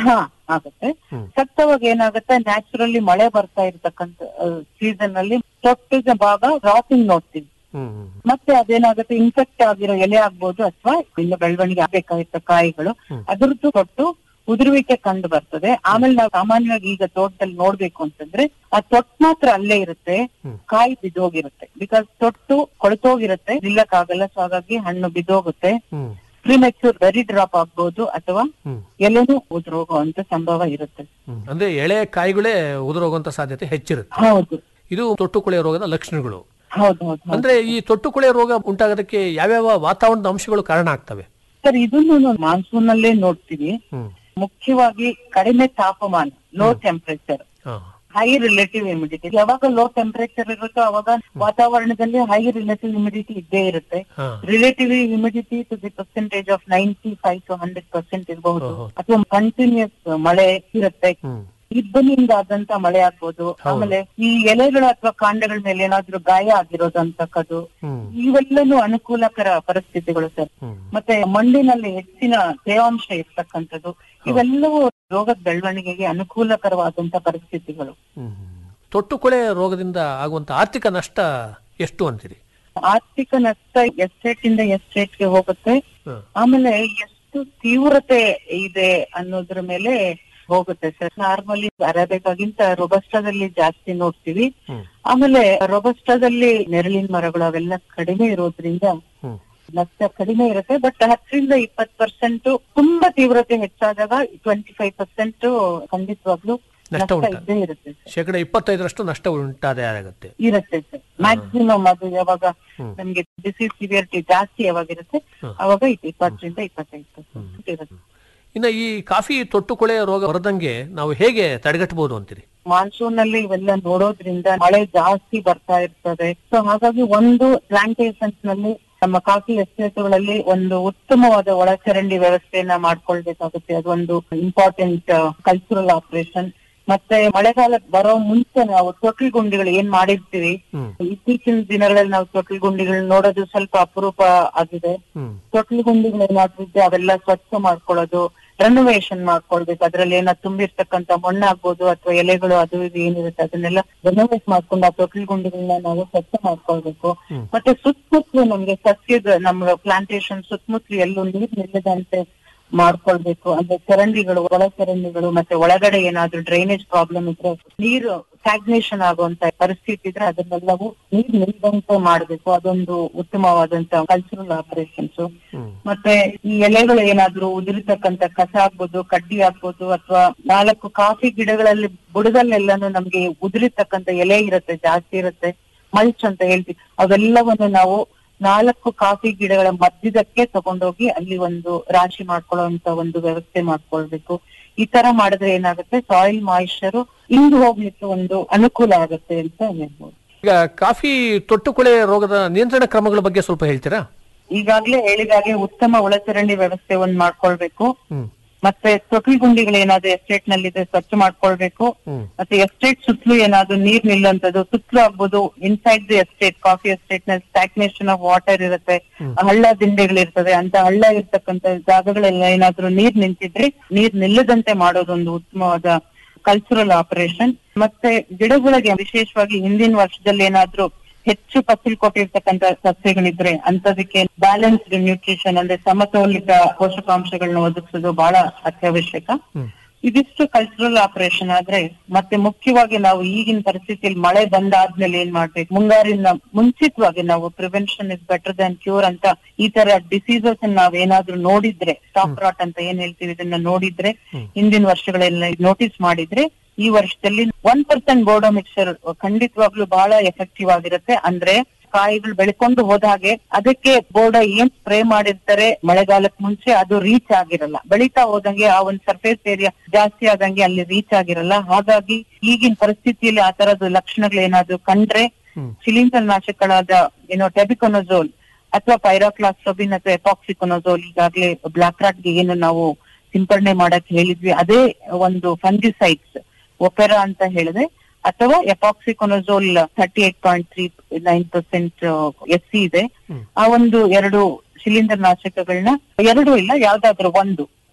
ಆಗುತ್ತೆ ಸತ್ತವಾಗ ಏನಾಗುತ್ತೆ ನ್ಯಾಚುರಲಿ ಮಳೆ ಬರ್ತಾ ಇರ್ತಕ್ಕಂಥ ಸೀಸನ್ ಅಲ್ಲಿ ತೊಟ್ಟಿದ ಭಾಗ ರಾಟಿಂಗ್ ನೋಡ್ತೀವಿ ಹ್ಮ್ ಹ್ಮ್ ಮತ್ತೆ ಅದೇನಾಗುತ್ತೆ ಇನ್ಫೆಕ್ಟ್ ಆಗಿರೋ ಎಲೆ ಆಗ್ಬೋದು ಅಥವಾ ಇನ್ನು ಬೆಳವಣಿಗೆ ಆಗ್ಬೇಕಾಗಿತ್ತ ಕಾಯಿಗಳು ಅದ್ರದ್ದು ತೊಟ್ಟು ಉದುರುವಿಕೆ ಕಂಡು ಬರ್ತದೆ ಆಮೇಲೆ ನಾವು ಸಾಮಾನ್ಯವಾಗಿ ಈಗ ತೋಟದಲ್ಲಿ ನೋಡ್ಬೇಕು ಅಂತಂದ್ರೆ ಆ ತೊಟ್ಟು ಮಾತ್ರ ಅಲ್ಲೇ ಇರುತ್ತೆ ಕಾಯಿ ಬಿದ್ದೋಗಿರುತ್ತೆ ಬಿಕಾಸ್ ತೊಟ್ಟು ಕೊಳ್ತೋಗಿರುತ್ತೆ ನಿಲ್ಲಕ್ಕಾಗಲ್ಲ ಸೊ ಹಾಗಾಗಿ ಹಣ್ಣು ಬಿದ್ದೋಗುತ್ತೆ ಹ್ಮ್ ಪ್ರಿಮೆಚ್ಯೂರ್ ವೆರಿ ಡ್ರಾಪ್ ಆಗ್ಬೋದು ಅಥವಾ ಹ್ಮ್. ಎಲೆನೂ ಉದುರೋಗುವಂತ ಸಂಭವ ಇರುತ್ತೆ ಹ್ಮ್. ಅಂದ್ರೆ ಎಳೆ ಕಾಯಿಗಳೇ ಉದುರೋಗುವಂತ ಸಾಧ್ಯತೆ ಹೆಚ್ಚಿರುತ್ತೆ ಹೌದು ಇದು ತೊಟ್ಟುಕೊಳೆ ರೋಗದ ಲಕ್ಷಣಗಳು ಹೌದು ಹೌದು ಹೌದು. ಅಂದ್ರೆ ಈ ತೊಟ್ಟುಕೊಳೆ ರೋಗ ಉಂಟಾಗೋದಕ್ಕೆ ಯಾವ್ಯಾವ ವಾತಾವರಣದ ಅಂಶಗಳು ಕಾರಣ ಆಗ್ತವೆ ಸರ್ ಇದನ್ನು ಮಾನ್ಸೂನ್ ನಲ್ಲೇ ನೋಡ್ತೀವಿ ಹ್ಮ್ ಮುಖ್ಯವಾಗಿ ಕಡಿಮೆ ತಾಪಮಾನ ಲೋ ಟೆಂಪರೇಚರ್ ಹಾ ಹೈ ರಿಲೇಟಿವ್ ಇಮ್ಯುನಿಟಿ ಯಾವಾಗ ಲೋ ಟೆಂಪರೇಚರ್ ಇರುತ್ತೋ ಅವಾಗ ವಾತಾವರಣದಲ್ಲಿ ಹೈ ರಿಲೇಟಿವ್ ಇಮ್ಯುನಿಟಿ ಇದ್ದೇ ಇರುತ್ತೆ ಹಾ relative immunity to the percentage of ninety five to hundred percent ಇರಬಹುದು ಓಹೋ. ಅಥವಾ ಕಂಟಿನ್ಯೂಸ್ ಮಳೆ ಇರುತ್ತೆ ಹ್ಮ್ ಇಬ್ಬನಿಂದ ಆದಂತ ಮಳೆ ಆಗ್ಬೋದು ಆಮೇಲೆ ಈ ಎಲೆಗಳು ಅಥವಾ ಕಾಂಡಗಳ ಮೇಲೆ ಏನಾದ್ರೂ ಗಾಯ ಆಗಿರೋದು ಅಂತಕ್ಕದ್ದು ಹ್ಮ್ ಇವೆಲ್ಲನೂ ಅನುಕೂಲಕರ ಪರಿಸ್ಥಿತಿಗಳು ಸರ್ ಹ್ಮ್ ಮತ್ತೆ ಮಣ್ಣಿನಲ್ಲಿ ಹೆಚ್ಚಿನ ತೇವಾಂಶ ಇರ್ತಕ್ಕಂಥದ್ದು ಇವೆಲ್ಲವೂ ರೋಗದ ಬೆಳವಣಿಗೆಗೆ ಅನುಕೂಲಕರವಾದಂತ ಪರಿಸ್ಥಿತಿಗಳು ಹ್ಮ್ ತೊಟ್ಟುಕೊಳೆ ರೋಗದಿಂದ ಆಗುವಂತ ಆರ್ಥಿಕ ನಷ್ಟ ಎಷ್ಟು ಅಂತೀರಿ ಆರ್ಥಿಕ ನಷ್ಟ ಎಸ್ಟೇಟ್ ಇಂದ ಎಸ್ಟೇಟ್ ಗೆ ಹೋಗುತ್ತೆ ಹ. ಆಮೇಲೆ ಎಷ್ಟು ತೀವ್ರತೆ ಇದೆ ಅನ್ನೋದ್ರ ಮೇಲೆ ಹೋಗುತ್ತೆ ಸರ್ ನಾರ್ಮಲಿ ಅರೇಬಿಕಾಗಿಂತ ರೊಬಸ್ಟಾದಲ್ಲಿ ಜಾಸ್ತಿ ನೋಡ್ತೀವಿ ಹ್ಮ್. ಆಮೇಲೆ ರೊಬಸ್ಟಾದಲ್ಲಿ ನೆರಳಿನ ಮರಗಳು ಅವೆಲ್ಲ ಕಡಿಮೆ ಇರೋದ್ರಿಂದ ಹ್ಮ್ ನಷ್ಟ ಕಡಿಮೆ ಇರುತ್ತೆ ಬಟ್ ಹತ್ತರಿಂದ ಇಪ್ಪತ್ ಪರ್ಸೆಂಟ್ ತುಂಬಾ ತೀವ್ರತೆ ಹೆಚ್ಚಾದಾಗ ಟ್ವೆಂಟಿ ಫೈವ್ ಪರ್ಸೆಂಟ್ ಖಂಡಿತವಾಗ್ಲೂ ನಷ್ಟ ನಷ್ಟ ಉಂಟಾ? ಇದ್ದೇ ಇರುತ್ತೆ sir. ಶೇಕಡ ಇಪ್ಪತ್ತೈದರಷ್ಟು ನಷ್ಟ ಉಂಟಾದೆ ಆಗುತ್ತೆ ಇರುತ್ತೆ ಸರ್ ಮ್ಯಾಕ್ಸಿಮಮ್ ಅದು ಯಾವಾಗ ನಮ್ಗೆ ಡಿಸೀಸ್ ಸಿವಿಯರಿಟಿ ಜಾಸ್ತಿ ಯಾವಾಗ ಇರುತ್ತೆ ಅವಾಗ ಇದು ಇಪ್ಪತ್ತರಿಂದ ಇಪ್ಪತ್ತೈದು ಪರ್ಸೆಂಟ್ ಇರುತ್ತೆ ಇನ್ನು ಈ ಕಾಫಿ ತೊಟ್ಟುಕೊಳೆ ರೋಗ ಬರದಂಗೆ ನಾವು ಹೇಗೆ ತಡೆಗಟ್ಟಬಹುದು ಅಂತೀರಿ ಮಾನ್ಸೂನ್ ನಲ್ಲಿ ಇವೆಲ್ಲ ನೋಡೋದ್ರಿಂದ ಮಳೆ ಜಾಸ್ತಿ ಬರ್ತಾ ಇರ್ತದೆ ಸೊ ಹಾಗಾಗಿ ಒಂದು ಪ್ಲಾಂಟೇಶನ್ಸ್ ನಲ್ಲಿ ನಮ್ಮ ಕಾಫಿ ಎಸ್ಟೇಟ್ಗಳಲ್ಲಿ ಒಂದು ಉತ್ತಮವಾದ ಒಳಚರಂಡಿ ವ್ಯವಸ್ಥೆಯನ್ನ ಮಾಡ್ಕೊಳ್ಬೇಕಾಗುತ್ತೆ ಅದೊಂದು ಇಂಪಾರ್ಟೆಂಟ್ ಕಲ್ಚರಲ್ ಆಪರೇಷನ್ ಮತ್ತೆ ಮಳೆಗಾಲ ಬರೋ ಮುಂಚೆ ನಾವು ತೊಟ್ಲು ಗುಂಡಿಗಳು ಏನ್ ಮಾಡಿರ್ತೀವಿ ಹ್ಮ್. ಇತ್ತೀಚಿನ ದಿನಗಳಲ್ಲಿ ನಾವು ತೊಟ್ಲು ಗುಂಡಿಗಳು ನೋಡೋದು ಸ್ವಲ್ಪ ಅಪರೂಪ ಆಗಿದೆ ಹ್ಮ್ ತೊಟ್ಲು ಗುಂಡಿಗಳು ಏನಾದ್ರು ಇದ್ರೆ ಅವೆಲ್ಲ ಸ್ವಚ್ಛ ಮಾಡ್ಕೊಳ್ಳೋದು ರೆನೋವೇಷನ್ ಮಾಡ್ಕೊಳ್ಬೇಕು ಅದ್ರಲ್ಲಿ ಏನಾದ್ರು ತುಂಬಿರ್ತಕ್ಕಂತ ಮಣ್ಣಾಗ್ಬೋದು ಅಥವಾ ಎಲೆಗಳು ಅದು ಇದು ಏನಿರುತ್ತೆ ಅದನ್ನೆಲ್ಲ ರೆನೋವೇಟ್ ಮಾಡ್ಕೊಂಡು ಆ ತೊಟ್ಲು ಗುಂಡಿಗಳನ್ನ ನಾವು ಸ್ವಚ್ಛ ಮಾಡ್ಕೊಳ್ಬೇಕು ಮತ್ತೆ ಸುತ್ತಮುತ್ತಲು ನಮ್ಗೆ ಸಸ್ಯದ ನಮ್ಮ ಪ್ಲಾಂಟೇಶನ್ ಸುತ್ತಮುತ್ತಲು ಎಲ್ಲೂ ನೀರ್ ನಿಲ್ಲದಂತೆ ಮಾಡ್ಕೊಳ್ಬೇಕು ಅಂದ್ರೆ ಚರಂಡಿಗಳು ಒಳ ಚರಂಡಿಗಳು ಮತ್ತೆ ಒಳಗಡೆ ಏನಾದ್ರೂ ಡ್ರೈನೇಜ್ ಪ್ರಾಬ್ಲಮ್ ಇದ್ರೆ ನೀರು ಸ್ಟಾಗ್ನೇಷನ್ ಆಗುವಂತ ಪರಿಸ್ಥಿತಿ ಇದ್ರೆ ಅದನ್ನೆಲ್ಲವೂ ನೀರ್ ನಿಲ್ಲದಂತೆ ಮಾಡ್ಬೇಕು ಅದೊಂದು ಉತ್ತಮವಾದಂತ ಕಲ್ಚರಲ್ ಆಪರೇಷನ್ಸ್ ಮತ್ತೆ ಈ ಎಲೆಗಳು ಏನಾದ್ರೂ ಉದುರಿತಕ್ಕಂತ ಕಸ ಆಗ್ಬೋದು ಕಡ್ಡಿ ಆಗ್ಬೋದು ಅಥವಾ ನಾಲ್ಕು ಕಾಫಿ ಗಿಡಗಳಲ್ಲಿ ಬುಡದಲ್ಲೆಲ್ಲಾನು ನಮ್ಗೆ ಉದುರಿತಕ್ಕಂತ ಎಲೆ ಇರುತ್ತೆ ಜಾಸ್ತಿ ಇರುತ್ತೆ ಮಲ್ಚ್ ಅಂತ ಹೇಳ್ತೀವಿ ಅವೆಲ್ಲವನ್ನು ನಾವು ನಾಲ್ಕು ಕಾಫಿ ಗಿಡಗಳ ಮಧ್ಯದಕ್ಕೆ ತಗೊಂಡೋಗಿ ಅಲ್ಲಿ ಒಂದು ರಾಶಿ ಮಾಡ್ಕೊಳ್ಳುವಂತ ಒಂದು ವ್ಯವಸ್ಥೆ ಮಾಡ್ಕೊಳ್ಬೇಕು ಈ ತರ ಮಾಡಿದ್ರೆ ಏನಾಗುತ್ತೆ ಸಾಯಿಲ್ ಮಾಯಿಶ್ಚರ್ ಇಂದು ಹೋಗ್ಲಿಕ್ಕೆ ಒಂದು ಅನುಕೂಲ ಆಗುತ್ತೆ ಅಂತ ಹೇಳ್ಬೋದು ಈಗ ಕಾಫಿ ತೊಟ್ಟುಕೊಳೆ ರೋಗದ ನಿಯಂತ್ರಣ ಕ್ರಮಗಳ ಬಗ್ಗೆ ಸ್ವಲ್ಪ ಹೇಳ್ತೀರಾ ಈಗಾಗ್ಲೇ ಹೇಳಿದಾಗೆ ಉತ್ತಮ ಒಳಚರಂಡಿ ವ್ಯವಸ್ಥೆ ಒಂದ್ ಮಾಡ್ಕೊಳ್ಬೇಕು ಹ್ಮ್ ಮತ್ತೆ ತೊಟ್ಲು ಗುಂಡಿಗಳು ಏನಾದ್ರು ಎಸ್ಟೇಟ್ ನಲ್ಲಿ ಇದೆ ಸ್ವಚ್ಛ ಮಾಡ್ಕೊಳ್ಬೇಕು ಹ್ಮ್ ಮತ್ತೆ ಎಸ್ಟೇಟ್ ಸುತ್ತಲೂ ಏನಾದ್ರು ನೀರ್ ನಿಲ್ಲುವಂತದ್ದು ಸುತ್ತಲೂ ಆಗ್ಬೋದು inside the estate coffee estate ನಲ್ಲಿ ಸ್ಟಾಗ್ನೇಷನ್ ಆಫ್ ವಾಟರ್ ಇರುತ್ತೆ ಹಳ್ಳ ದಿಂಡೆಗಳಿರ್ತವೆ ಅಂತ ಹಳ್ಳ ಇರ್ತಕ್ಕಂತ ಜಾಗಗಳೆಲ್ಲ ಏನಾದ್ರು ನೀರ್ ನಿಂತಿದ್ರೆ ನೀರ್ ನಿಲ್ಲದಂತೆ ಮಾಡೋದೊಂದು ಉತ್ತಮವಾದ ಕಲ್ಚರಲ್ ಆಪರೇಷನ್ ಮತ್ತೆ ಗಿಡಗಳಿಗೆ ವಿಶೇಷವಾಗಿ ಹಿಂದಿನ ವರ್ಷದಲ್ಲಿ ಏನಾದ್ರೂ ಹೆಚ್ಚು ಫಸಲು ಕೊಟ್ಟಿರ್ತಕ್ಕಂತ ಸಸ್ಯಗಳಿದ್ರೆ ಅಂತದಕ್ಕೆ ಬ್ಯಾಲೆನ್ಸ್ಡ್ ನ್ಯೂಟ್ರಿಷನ್ ಅಂದ್ರೆ ಸಮತೋಲಿತ ಪೋಷಕಾಂಶಗಳನ್ನ ಒದಗಿಸೋದು ಬಹಳ ಅತ್ಯವಶ್ಯಕ ಇದಿಷ್ಟು ಕಲ್ಚರಲ್ ಆಪರೇಷನ್ ಆದ್ರೆ ಮತ್ತೆ ಮುಖ್ಯವಾಗಿ ನಾವು ಈಗಿನ ಪರಿಸ್ಥಿತಿಯಲ್ಲಿ ಮಳೆ ಬಂದಾದ್ಮೇಲೆ ಏನ್ ಮಾಡ್ಬೇಕು ಮುಂಗಾರಿನ ಮುಂಚಿತವಾಗಿ ನಾವು prevention is better than cure ಅಂತ ಈ ತರ ಡಿಸೀಸಸ್ ನಾವ್ ಏನಾದ್ರೂ ನೋಡಿದ್ರೆ ಸ್ಟಾಪ್ ರಾಟ್ ಅಂತ ಏನ್ ಹೇಳ್ತೀವಿ ಇದನ್ನ ನೋಡಿದ್ರೆ ಹಿಂದಿನ ವರ್ಷಗಳೆಲ್ಲ ನೋಟಿಸ್ ಮಾಡಿದ್ರೆ ಈ ವರ್ಷದಲ್ಲಿ ಒನ್ ಪರ್ಸೆಂಟ್ ಬೋರ್ಡೋ ಮಿಕ್ಸರ್ ಖಂಡಿತವಾಗ್ಲೂ ಬಹಳ ಎಫೆಕ್ಟಿವ್ ಆಗಿರುತ್ತೆ ಅಂದ್ರೆ ಕಾಯಿಗಳು ಬೆಳ್ಕೊಂಡು ಹೋದಾಗೆ ಅದಕ್ಕೆ ಬೋರ್ಡ ಏನ್ ಸ್ಪ್ರೇ ಮಾಡಿರ್ತಾರೆ ಮಳೆಗಾಲಕ್ ಮುಂಚೆ ಅದು ರೀಚ್ ಆಗಿರಲ್ಲ ಬೆಳೀತಾ ಹೋದಂಗೆ ಆ ಒಂದ್ ಸರ್ಫೇಸ್ ಏರಿಯಾ ಜಾಸ್ತಿ ಆದಂಗೆ ಅಲ್ಲಿ ರೀಚ್ ಆಗಿರಲ್ಲ ಹಾಗಾಗಿ ಈಗಿನ ಪರಿಸ್ಥಿತಿಯಲ್ಲಿ ಆ ತರದ ಲಕ್ಷಣಗಳು ಏನಾದ್ರು ಕಂಡ್ರೆ ಶಿಲೀಂಧ್ರ ನಾಶಕಗಳಾದ ಏನೋ ಟೆಬಿಕೊನೋಝೋಲ್ ಅಥವಾ ಪೈರಾಕ್ಲಾಸ್ಟ್ರೋಬಿನ್ ಅಥವಾ ಎಪಾಕ್ಸಿಕೊನೋಝೋಲ್ ಈಗಾಗ್ಲೇ ಬ್ಲಾಕ್ ರಾಟ್ಗೆ ಏನು ನಾವು ಸಿಂಪಡಣೆ ಮಾಡಕ್ ಹೇಳಿದ್ವಿ ಅದೇ ಒಂದು ಫಂಗಿಸೈಡ್ಸ್ ಒಪೆರಾ ಅಂತ ಹೇಳಿದ್ರೆ ಅಥವಾ epoxiconazole thirty eight point three nine percent S C ಇದೆ ಆ ಒಂದು ಎರಡು ಶಿಲೀಂಧ್ರ ನಾಶಕಗಳನ್ನ ಎರಡು ಇಲ್ಲ ಯಾವ್ದಾದ್ರು ಒಂದು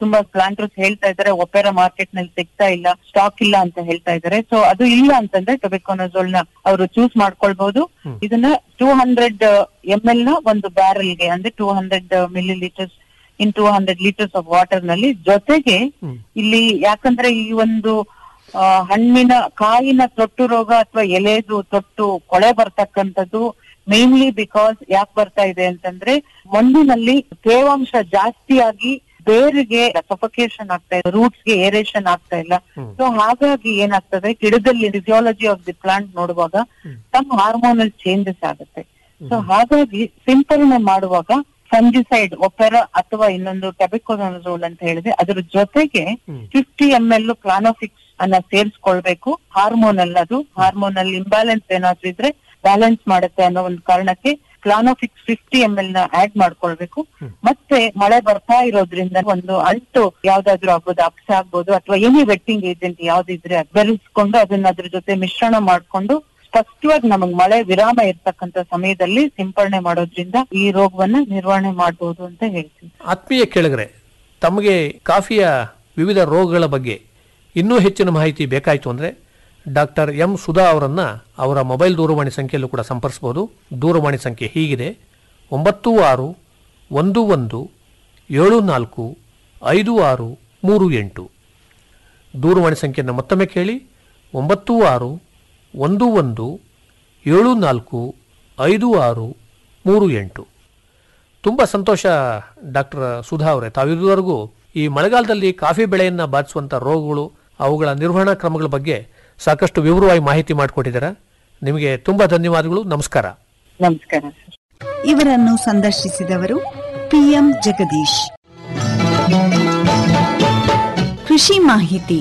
ತುಂಬಾ ಪ್ಲಾಂಟರ್ಸ್ ಹೇಳ್ತಾ ಇದ್ದಾರೆ ಒಪೆರಾ ಮಾರ್ಕೆಟ್ ನಲ್ಲಿ ಸಿಗ್ತಾ ಇಲ್ಲ ಸ್ಟಾಕ್ ಇಲ್ಲ ಅಂತ ಹೇಳ್ತಾ ಇದ್ದಾರೆ ಸೊ ಅದು ಇಲ್ಲ ಅಂತಂದ್ರೆ ಟೊಬೆಕೊನಜೋಲ್ ನ ಅವರು ಚೂಸ್ ಮಾಡ್ಕೊಳ್ಬಹುದು ಇದನ್ನ ಟೂ ಹಂಡ್ರೆಡ್ ಎಂ ಎಲ್ ನ ಒಂದು ಬ್ಯಾರಲ್ ಗೆ ಅಂದ್ರೆ two hundred millilitres in two hundred litres of water ನಲ್ಲಿ ಜೊತೆಗೆ ಇಲ್ಲಿ ಯಾಕಂದ್ರೆ ಈ ಒಂದು ಆ, ಹಣ್ಣಿನ ಕಾಯಿನ ತೊಟ್ಟು ರೋಗ ಅಥವಾ ಎಲೆದು ತೊಟ್ಟು ಕೊಳೆ ಬರ್ತಕ್ಕಂಥದ್ದು ಮೇನ್ಲಿ ಬಿಕಾಸ್ ಯಾಕೆ ಬರ್ತಾ ಇದೆ ಅಂತಂದ್ರೆ ಮಣ್ಣಿನಲ್ಲಿ ತೇವಾಂಶ ಜಾಸ್ತಿಯಾಗಿ ಬೇರಿಗೆ ಸಫಕೇಶನ್ ಆಗ್ತಾ ಇದೆ ರೂಟ್ಸ್ ಗೆ ಏರೇಷನ್ ಆಗ್ತಾ ಇಲ್ಲ ಸೊ ಹಾಗಾಗಿ ಏನಾಗ್ತದೆ ಗಿಡದಲ್ಲಿ ಫಿಸಿಯಾಲಜಿ ಆಫ್ ದಿ ಪ್ಲಾಂಟ್ ನೋಡುವಾಗ ತಮ್ಮ ಹಾರ್ಮೋನಲ್ ಚೇಂಜಸ್ ಆಗುತ್ತೆ ಸೊ ಹಾಗಾಗಿ ಸಿಂಪರಣೆ ಮಾಡುವಾಗ ಫಂಜಿಸೈಡ್ ಒಪೆರಾ ಅಥವಾ ಇನ್ನೊಂದು ಟೆಬಿಕೋನಜೋಲ್ ಅಂತ ಹೇಳಿದೆ ಅದ್ರ ಜೊತೆಗೆ ಫಿಫ್ಟಿ ಎಂ ಎಲ್ ಪ್ಲಾನೋಫಿಕ್ಸ್ ಅನ್ನ ಸೇರಿಸ್ಕೊಳ್ಬೇಕು ಹಾರ್ಮೋನಲ್ ಅದು ಹಾರ್ಮೋನಲ್ ಇಂಬ್ಯಾಲೆನ್ಸ್ ಏನಾದ್ರೂ ಇದ್ರೆ ಬ್ಯಾಲೆನ್ಸ್ ಮಾಡುತ್ತೆ ಅನ್ನೋ ಒಂದು ಕಾರಣಕ್ಕೆ ಪ್ಲಾನೋಫಿಕ್ಸ್ ಫಿಫ್ಟಿ ಎಂ ಎಲ್ ನ ಆಡ್ ಮಾಡ್ಕೊಳ್ಬೇಕು ಮತ್ತೆ ಮಳೆ ಬರ್ತಾ ಇರೋದ್ರಿಂದ ಒಂದು ಅಂಟು ಯಾವ್ದಾದ್ರು ಆಗ್ಬೋದು ಅಪ್ಸ ಆಗ್ಬೋದು ಅಥವಾ ಎನಿ ವೆಟ್ಟಿಂಗ್ ಏಜೆಂಟ್ ಯಾವ್ದಿದ್ರೆ ಅದ್ ಬೆರೆಸ್ಕೊಂಡು ಅದನ್ನ ಅದ್ರ ಜೊತೆ ಮಿಶ್ರಣ ಮಾಡ್ಕೊಂಡು ಸ್ಪಷ್ಟವಾಗಿ ನಮಗ್ ಮಳೆ ವಿರಾಮ ಇರ್ತಕ್ಕಂತ ಸಮಯದಲ್ಲಿ ಸಿಂಪರಣೆ ಮಾಡೋದ್ರಿಂದ ಈ ರೋಗವನ್ನ ನಿರ್ವಹಣೆ ಮಾಡಬಹುದು ಅಂತ ಹೇಳ್ತೀನಿ ಆತ್ಮೀಯ ಕೇಳಿದ್ರೆ ತಮಗೆ ಕಾಫಿಯ ವಿವಿಧ ರೋಗಗಳ ಬಗ್ಗೆ ಇನ್ನೂ ಹೆಚ್ಚಿನ ಮಾಹಿತಿ ಬೇಕಾಯಿತು ಅಂದರೆ ಡಾಕ್ಟರ್ ಎಂ ಸುಧಾ ಅವರನ್ನು ಅವರ ಮೊಬೈಲ್ ದೂರವಾಣಿ ಸಂಖ್ಯೆಯಲ್ಲೂ ಕೂಡ ಸಂಪರ್ಸ್ಬೋದು ದೂರವಾಣಿ ಸಂಖ್ಯೆ ಹೀಗಿದೆ ಒಂಬತ್ತು ಆರು ಒಂದು ಒಂದು ಏಳು ನಾಲ್ಕು ಐದು ಆರು ಮೂರು ಎಂಟು ದೂರವಾಣಿ ಸಂಖ್ಯೆಯನ್ನು ಮತ್ತೊಮ್ಮೆ ಕೇಳಿ ಒಂಬತ್ತು ಆರು ಒಂದು ಒಂದು ಏಳು ನಾಲ್ಕು ಐದು ಆರು ಮೂರು ಎಂಟು ತುಂಬ ಸಂತೋಷ ಡಾಕ್ಟರ್ ಸುಧಾ ಅವರೇ ತಾವಿದುವರೆಗೂ ಈ ಮಳೆಗಾಲದಲ್ಲಿ ಕಾಫಿ ಬೆಳೆಯನ್ನು ಬಾಧಿಸುವಂಥ ರೋಗಗಳು ಅವುಗಳ ನಿರ್ವಹಣಾ ಕ್ರಮಗಳ ಬಗ್ಗೆ ಸಾಕಷ್ಟು ವಿವರವಾಗಿ ಮಾಹಿತಿ ಮಾಡಿಕೊಟ್ಟಿದ್ದೀರಾ ನಿಮಗೆ ತುಂಬ ಧನ್ಯವಾದಗಳು ನಮಸ್ಕಾರ ನಮಸ್ಕಾರ ಸರ್ ಇವರನ್ನು ಸಂದರ್ಶಿಸಿದವರು ಪಿಎಂ ಜಗದೀಶ್ ಕೃಷಿ ಮಾಹಿತಿ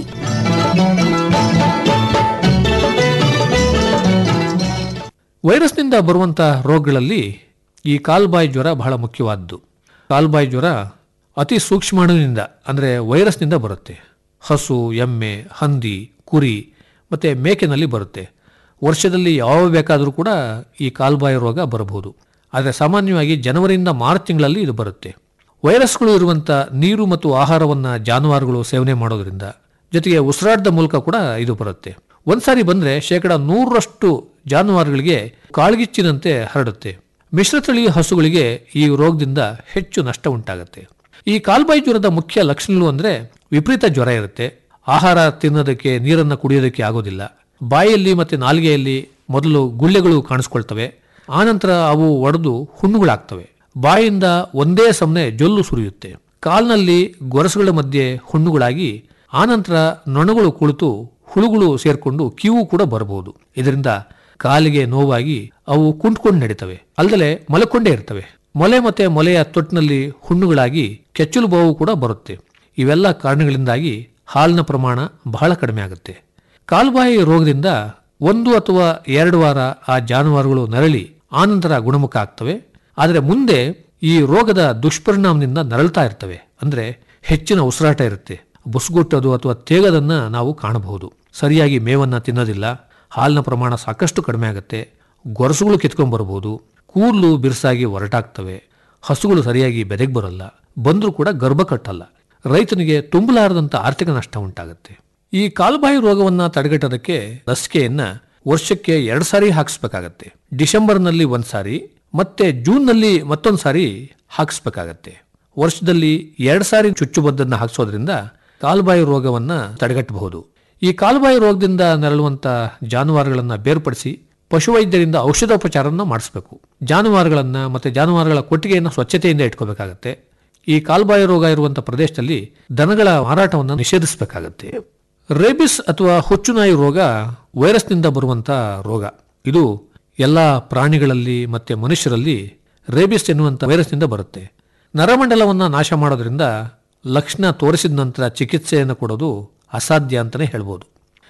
ವೈರಸ್ನಿಂದ ಬರುವಂಥ ರೋಗಗಳಲ್ಲಿ ಈ ಕಾಲ್ಬಾಯಿ ಜ್ವರ ಬಹಳ ಮುಖ್ಯವಾದ್ದು ಕಾಲ್ಬಾಯಿ ಜ್ವರ ಅತಿ ಸೂಕ್ಷ್ಮಾಣುವಿನಿಂದ ಅಂದರೆ ವೈರಸ್ನಿಂದ ಬರುತ್ತೆ ಹಸು ಎಮ್ಮೆ ಹಂದಿ ಕುರಿ ಮತ್ತು ಮೇಕೆನಲ್ಲಿ ಬರುತ್ತೆ ವರ್ಷದಲ್ಲಿ ಯಾವ ಬೇಕಾದರೂ ಕೂಡ ಈ ಕಾಲ್ಬಾಯಿ ರೋಗ ಬರಬಹುದು ಆದರೆ ಸಾಮಾನ್ಯವಾಗಿ ಜನವರಿಯಿಂದ ಮಾರ್ಚ್ ತಿಂಗಳಲ್ಲಿ ಇದು ಬರುತ್ತೆ ವೈರಸ್ಗಳು ಇರುವಂಥ ನೀರು ಮತ್ತು ಆಹಾರವನ್ನು ಜಾನುವಾರುಗಳು ಸೇವನೆ ಮಾಡೋದ್ರಿಂದ ಜೊತೆಗೆ ಉಸಿರಾಟದ ಮೂಲಕ ಕೂಡ ಇದು ಬರುತ್ತೆ ಒಂದ್ಸಾರಿ ಬಂದ್ರೆ ಶೇಕಡ ನೂರರಷ್ಟು ಜಾನುವಾರುಗಳಿಗೆ ಕಾಳ್ಗಿಚ್ಚಿನಂತೆ ಹರಡುತ್ತೆ ಮಿಶ್ರತಳಿ ಹಸುಗಳಿಗೆ ಈ ರೋಗದಿಂದ ಹೆಚ್ಚು ನಷ್ಟ ಉಂಟಾಗುತ್ತೆ ಈ ಕಾಲ್ಬಾಯಿ ಜ್ವರದ ಮುಖ್ಯ ಲಕ್ಷಣಗಳು ಅಂದ್ರೆ ವಿಪರೀತ ಜ್ವರ ಇರುತ್ತೆ ಆಹಾರ ತಿನ್ನೋದಕ್ಕೆ ನೀರನ್ನು ಕುಡಿಯೋದಕ್ಕೆ ಆಗೋದಿಲ್ಲ ಬಾಯಲ್ಲಿ ಮತ್ತೆ ನಾಲಿಗೆಯಲ್ಲಿ ಮೊದಲು ಗುಳ್ಳೆಗಳು ಕಾಣಿಸ್ಕೊಳ್ತವೆ ಆನಂತರ ಅವು ಒಡೆದು ಹುಣ್ಣುಗಳಾಗ್ತವೆ ಬಾಯಿಂದ ಒಂದೇ ಸಮನೆ ಜೊಲ್ಲು ಸುರಿಯುತ್ತೆ ಕಾಲ್ನಲ್ಲಿ ಗೊರಸುಗಳ ಮಧ್ಯೆ ಹುಣ್ಣುಗಳಾಗಿ ಆನಂತರ ನೊಣಗಳು ಕುಳಿತು ಹುಳುಗಳು ಸೇರ್ಕೊಂಡು ಕಿವು ಕೂಡ ಬರಬಹುದು ಇದರಿಂದ ಕಾಲಿಗೆ ನೋವಾಗಿ ಅವು ಕುಂಟ್ಕೊಂಡು ನಡೀತವೆ ಅಲ್ಲದೆ ಮಲಕೊಂಡೇ ಇರ್ತವೆ ಮೊಲೆ ಮತ್ತೆ ಮೊಲೆಯ ತೊಟ್ಟಿನಲ್ಲಿ ಹುಣ್ಣುಗಳಾಗಿ ಕೆಚ್ಚಲು ಬಾವು ಕೂಡ ಬರುತ್ತೆ ಇವೆಲ್ಲ ಕಾರಣಗಳಿಂದಾಗಿ ಹಾಲಿನ ಪ್ರಮಾಣ ಬಹಳ ಕಡಿಮೆ ಆಗುತ್ತೆ ಕಾಲ್ಬಾಯಿ ರೋಗದಿಂದ ಒಂದು ಅಥವಾ ಎರಡು ವಾರ ಆ ಜಾನುವಾರುಗಳು ನರಳಿ ಆನಂತರ ಗುಣಮುಖ ಆಗ್ತವೆ ಆದರೆ ಮುಂದೆ ಈ ರೋಗದ ದುಷ್ಪರಿಣಾಮದಿಂದ ನರಳ್ತಾ ಇರ್ತವೆ ಅಂದ್ರೆ ಹೆಚ್ಚಿನ ಉಸಿರಾಟ ಇರುತ್ತೆ ಬುಸ್ಗುಟ್ಟೋದು ಅಥವಾ ತೇಗದನ್ನ ನಾವು ಕಾಣಬಹುದು ಸರಿಯಾಗಿ ಮೇವನ್ನ ತಿನ್ನೋದಿಲ್ಲ ಹಾಲಿನ ಪ್ರಮಾಣ ಸಾಕಷ್ಟು ಕಡಿಮೆ ಆಗುತ್ತೆ ಗೊರಸುಗಳು ಕಿತ್ಕೊಂಡ್ ಬರಬಹುದು ಕೂದಲು ಬಿರುಸಾಗಿ ಹೊರಟಾಗ್ತವೆ ಹಸುಗಳು ಸರಿಯಾಗಿ ಬೆದೆಗೆ ಬರಲ್ಲ ಬಂದರೂ ಕೂಡ ಗರ್ಭ ಕಟ್ಟಲ್ಲ ರೈತನಿಗೆ ತುಂಬಲಾರದಂತ ಆರ್ಥಿಕ ನಷ್ಟ ಉಂಟಾಗುತ್ತೆ ಈ ಕಾಲುಬಾಯಿ ರೋಗವನ್ನ ತಡೆಗಟ್ಟೋದಕ್ಕೆ ಲಸಿಕೆಯನ್ನ ವರ್ಷಕ್ಕೆ ಎರಡು ಸಾರಿ ಹಾಕಿಸ್ಬೇಕಾಗತ್ತೆ ಡಿಸೆಂಬರ್ನಲ್ಲಿ ಒಂದ್ ಸಾರಿ ಮತ್ತೆ ಜೂನ್ನಲ್ಲಿ ಮತ್ತೊಂದು ಸಾರಿ ಹಾಕಿಸ್ಬೇಕಾಗತ್ತೆ ವರ್ಷದಲ್ಲಿ ಎರಡು ಸಾರಿ ಚುಚ್ಚುಬದ್ದನ್ನ ಹಾಕಿಸೋದ್ರಿಂದ ಕಾಲುಬಾಯಿ ರೋಗವನ್ನ ತಡೆಗಟ್ಟಬಹುದು ಈ ಕಾಲುಬಾಯಿ ರೋಗದಿಂದ ನರಳುವಂತ ಜಾನುವಾರುಗಳನ್ನ ಬೇರ್ಪಡಿಸಿ ಪಶುವೈದ್ಯರಿಂದ ಔಷಧೋಪಚಾರವನ್ನು ಮಾಡಿಸಬೇಕು ಜಾನುವಾರುಗಳನ್ನ ಮತ್ತೆ ಜಾನುವಾರುಗಳ ಕೊಟ್ಟಿಗೆಯನ್ನು ಸ್ವಚ್ಛತೆಯಿಂದ ಇಟ್ಕೋಬೇಕಾಗತ್ತೆ ಈ ಕಾಲ್ಬಾಯಿ ರೋಗ ಇರುವಂತಹ ಪ್ರದೇಶದಲ್ಲಿ ದನಗಳ ಮಾರಾಟವನ್ನು ನಿಷೇಧಿಸಬೇಕಾಗತ್ತೆ ರೇಬಿಸ್ ಅಥವಾ ಹುಚ್ಚುನಾಯಿ ರೋಗ ವೈರಸ್ನಿಂದ ಬರುವಂತ ರೋಗ ಇದು ಎಲ್ಲ ಪ್ರಾಣಿಗಳಲ್ಲಿ ಮತ್ತೆ ಮನುಷ್ಯರಲ್ಲಿ ರೇಬಿಸ್ ಎನ್ನುವಂಥ ವೈರಸ್ನಿಂದ ಬರುತ್ತೆ ನರಮಂಡಲವನ್ನು ನಾಶ ಮಾಡೋದ್ರಿಂದ ಲಕ್ಷಣ ತೋರಿಸಿದ ನಂತರ ಚಿಕಿತ್ಸೆಯನ್ನು ಕೊಡೋದು ಅಸಾಧ್ಯ ಅಂತಲೇ ಹೇಳ್ಬೋದು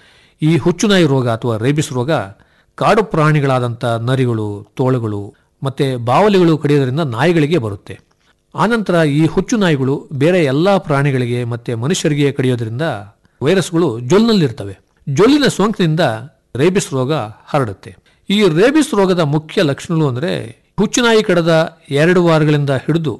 ಈ ಹುಚ್ಚುನಾಯಿ ರೋಗ ಅಥವಾ ರೇಬಿಸ್ ರೋಗ ಕಾಡು ಪ್ರಾಣಿಗಳಾದಂಥ ನರಿಗಳು ತೋಳುಗಳು ಮತ್ತೆ ಬಾವಲಿಗಳು ಕಡಿಯೋದ್ರಿಂದ ನಾಯಿಗಳಿಗೆ ಬರುತ್ತೆ ಆನಂತರ ಈ ಹುಚ್ಚು ನಾಯಿಗಳು ಬೇರೆ ಎಲ್ಲ ಪ್ರಾಣಿಗಳಿಗೆ ಮತ್ತೆ ಮನುಷ್ಯರಿಗೆ ಕಡಿಯೋದ್ರಿಂದ ವೈರಸ್ಗಳು ಜೊಲ್ನಲ್ಲಿರ್ತವೆ ಜೊಲ್ಲಿನ ಸೋಂಕಿನಿಂದ ರೇಬಿಸ್ ರೋಗ ಹರಡುತ್ತೆ ಈ ರೇಬಿಸ್ ರೋಗದ ಮುಖ್ಯ ಲಕ್ಷಣಗಳು ಅಂದರೆ ಹುಚ್ಚುನಾಯಿ ಕಡದ ಎರಡು ವಾರಗಳಿಂದ ಹಿಡಿದು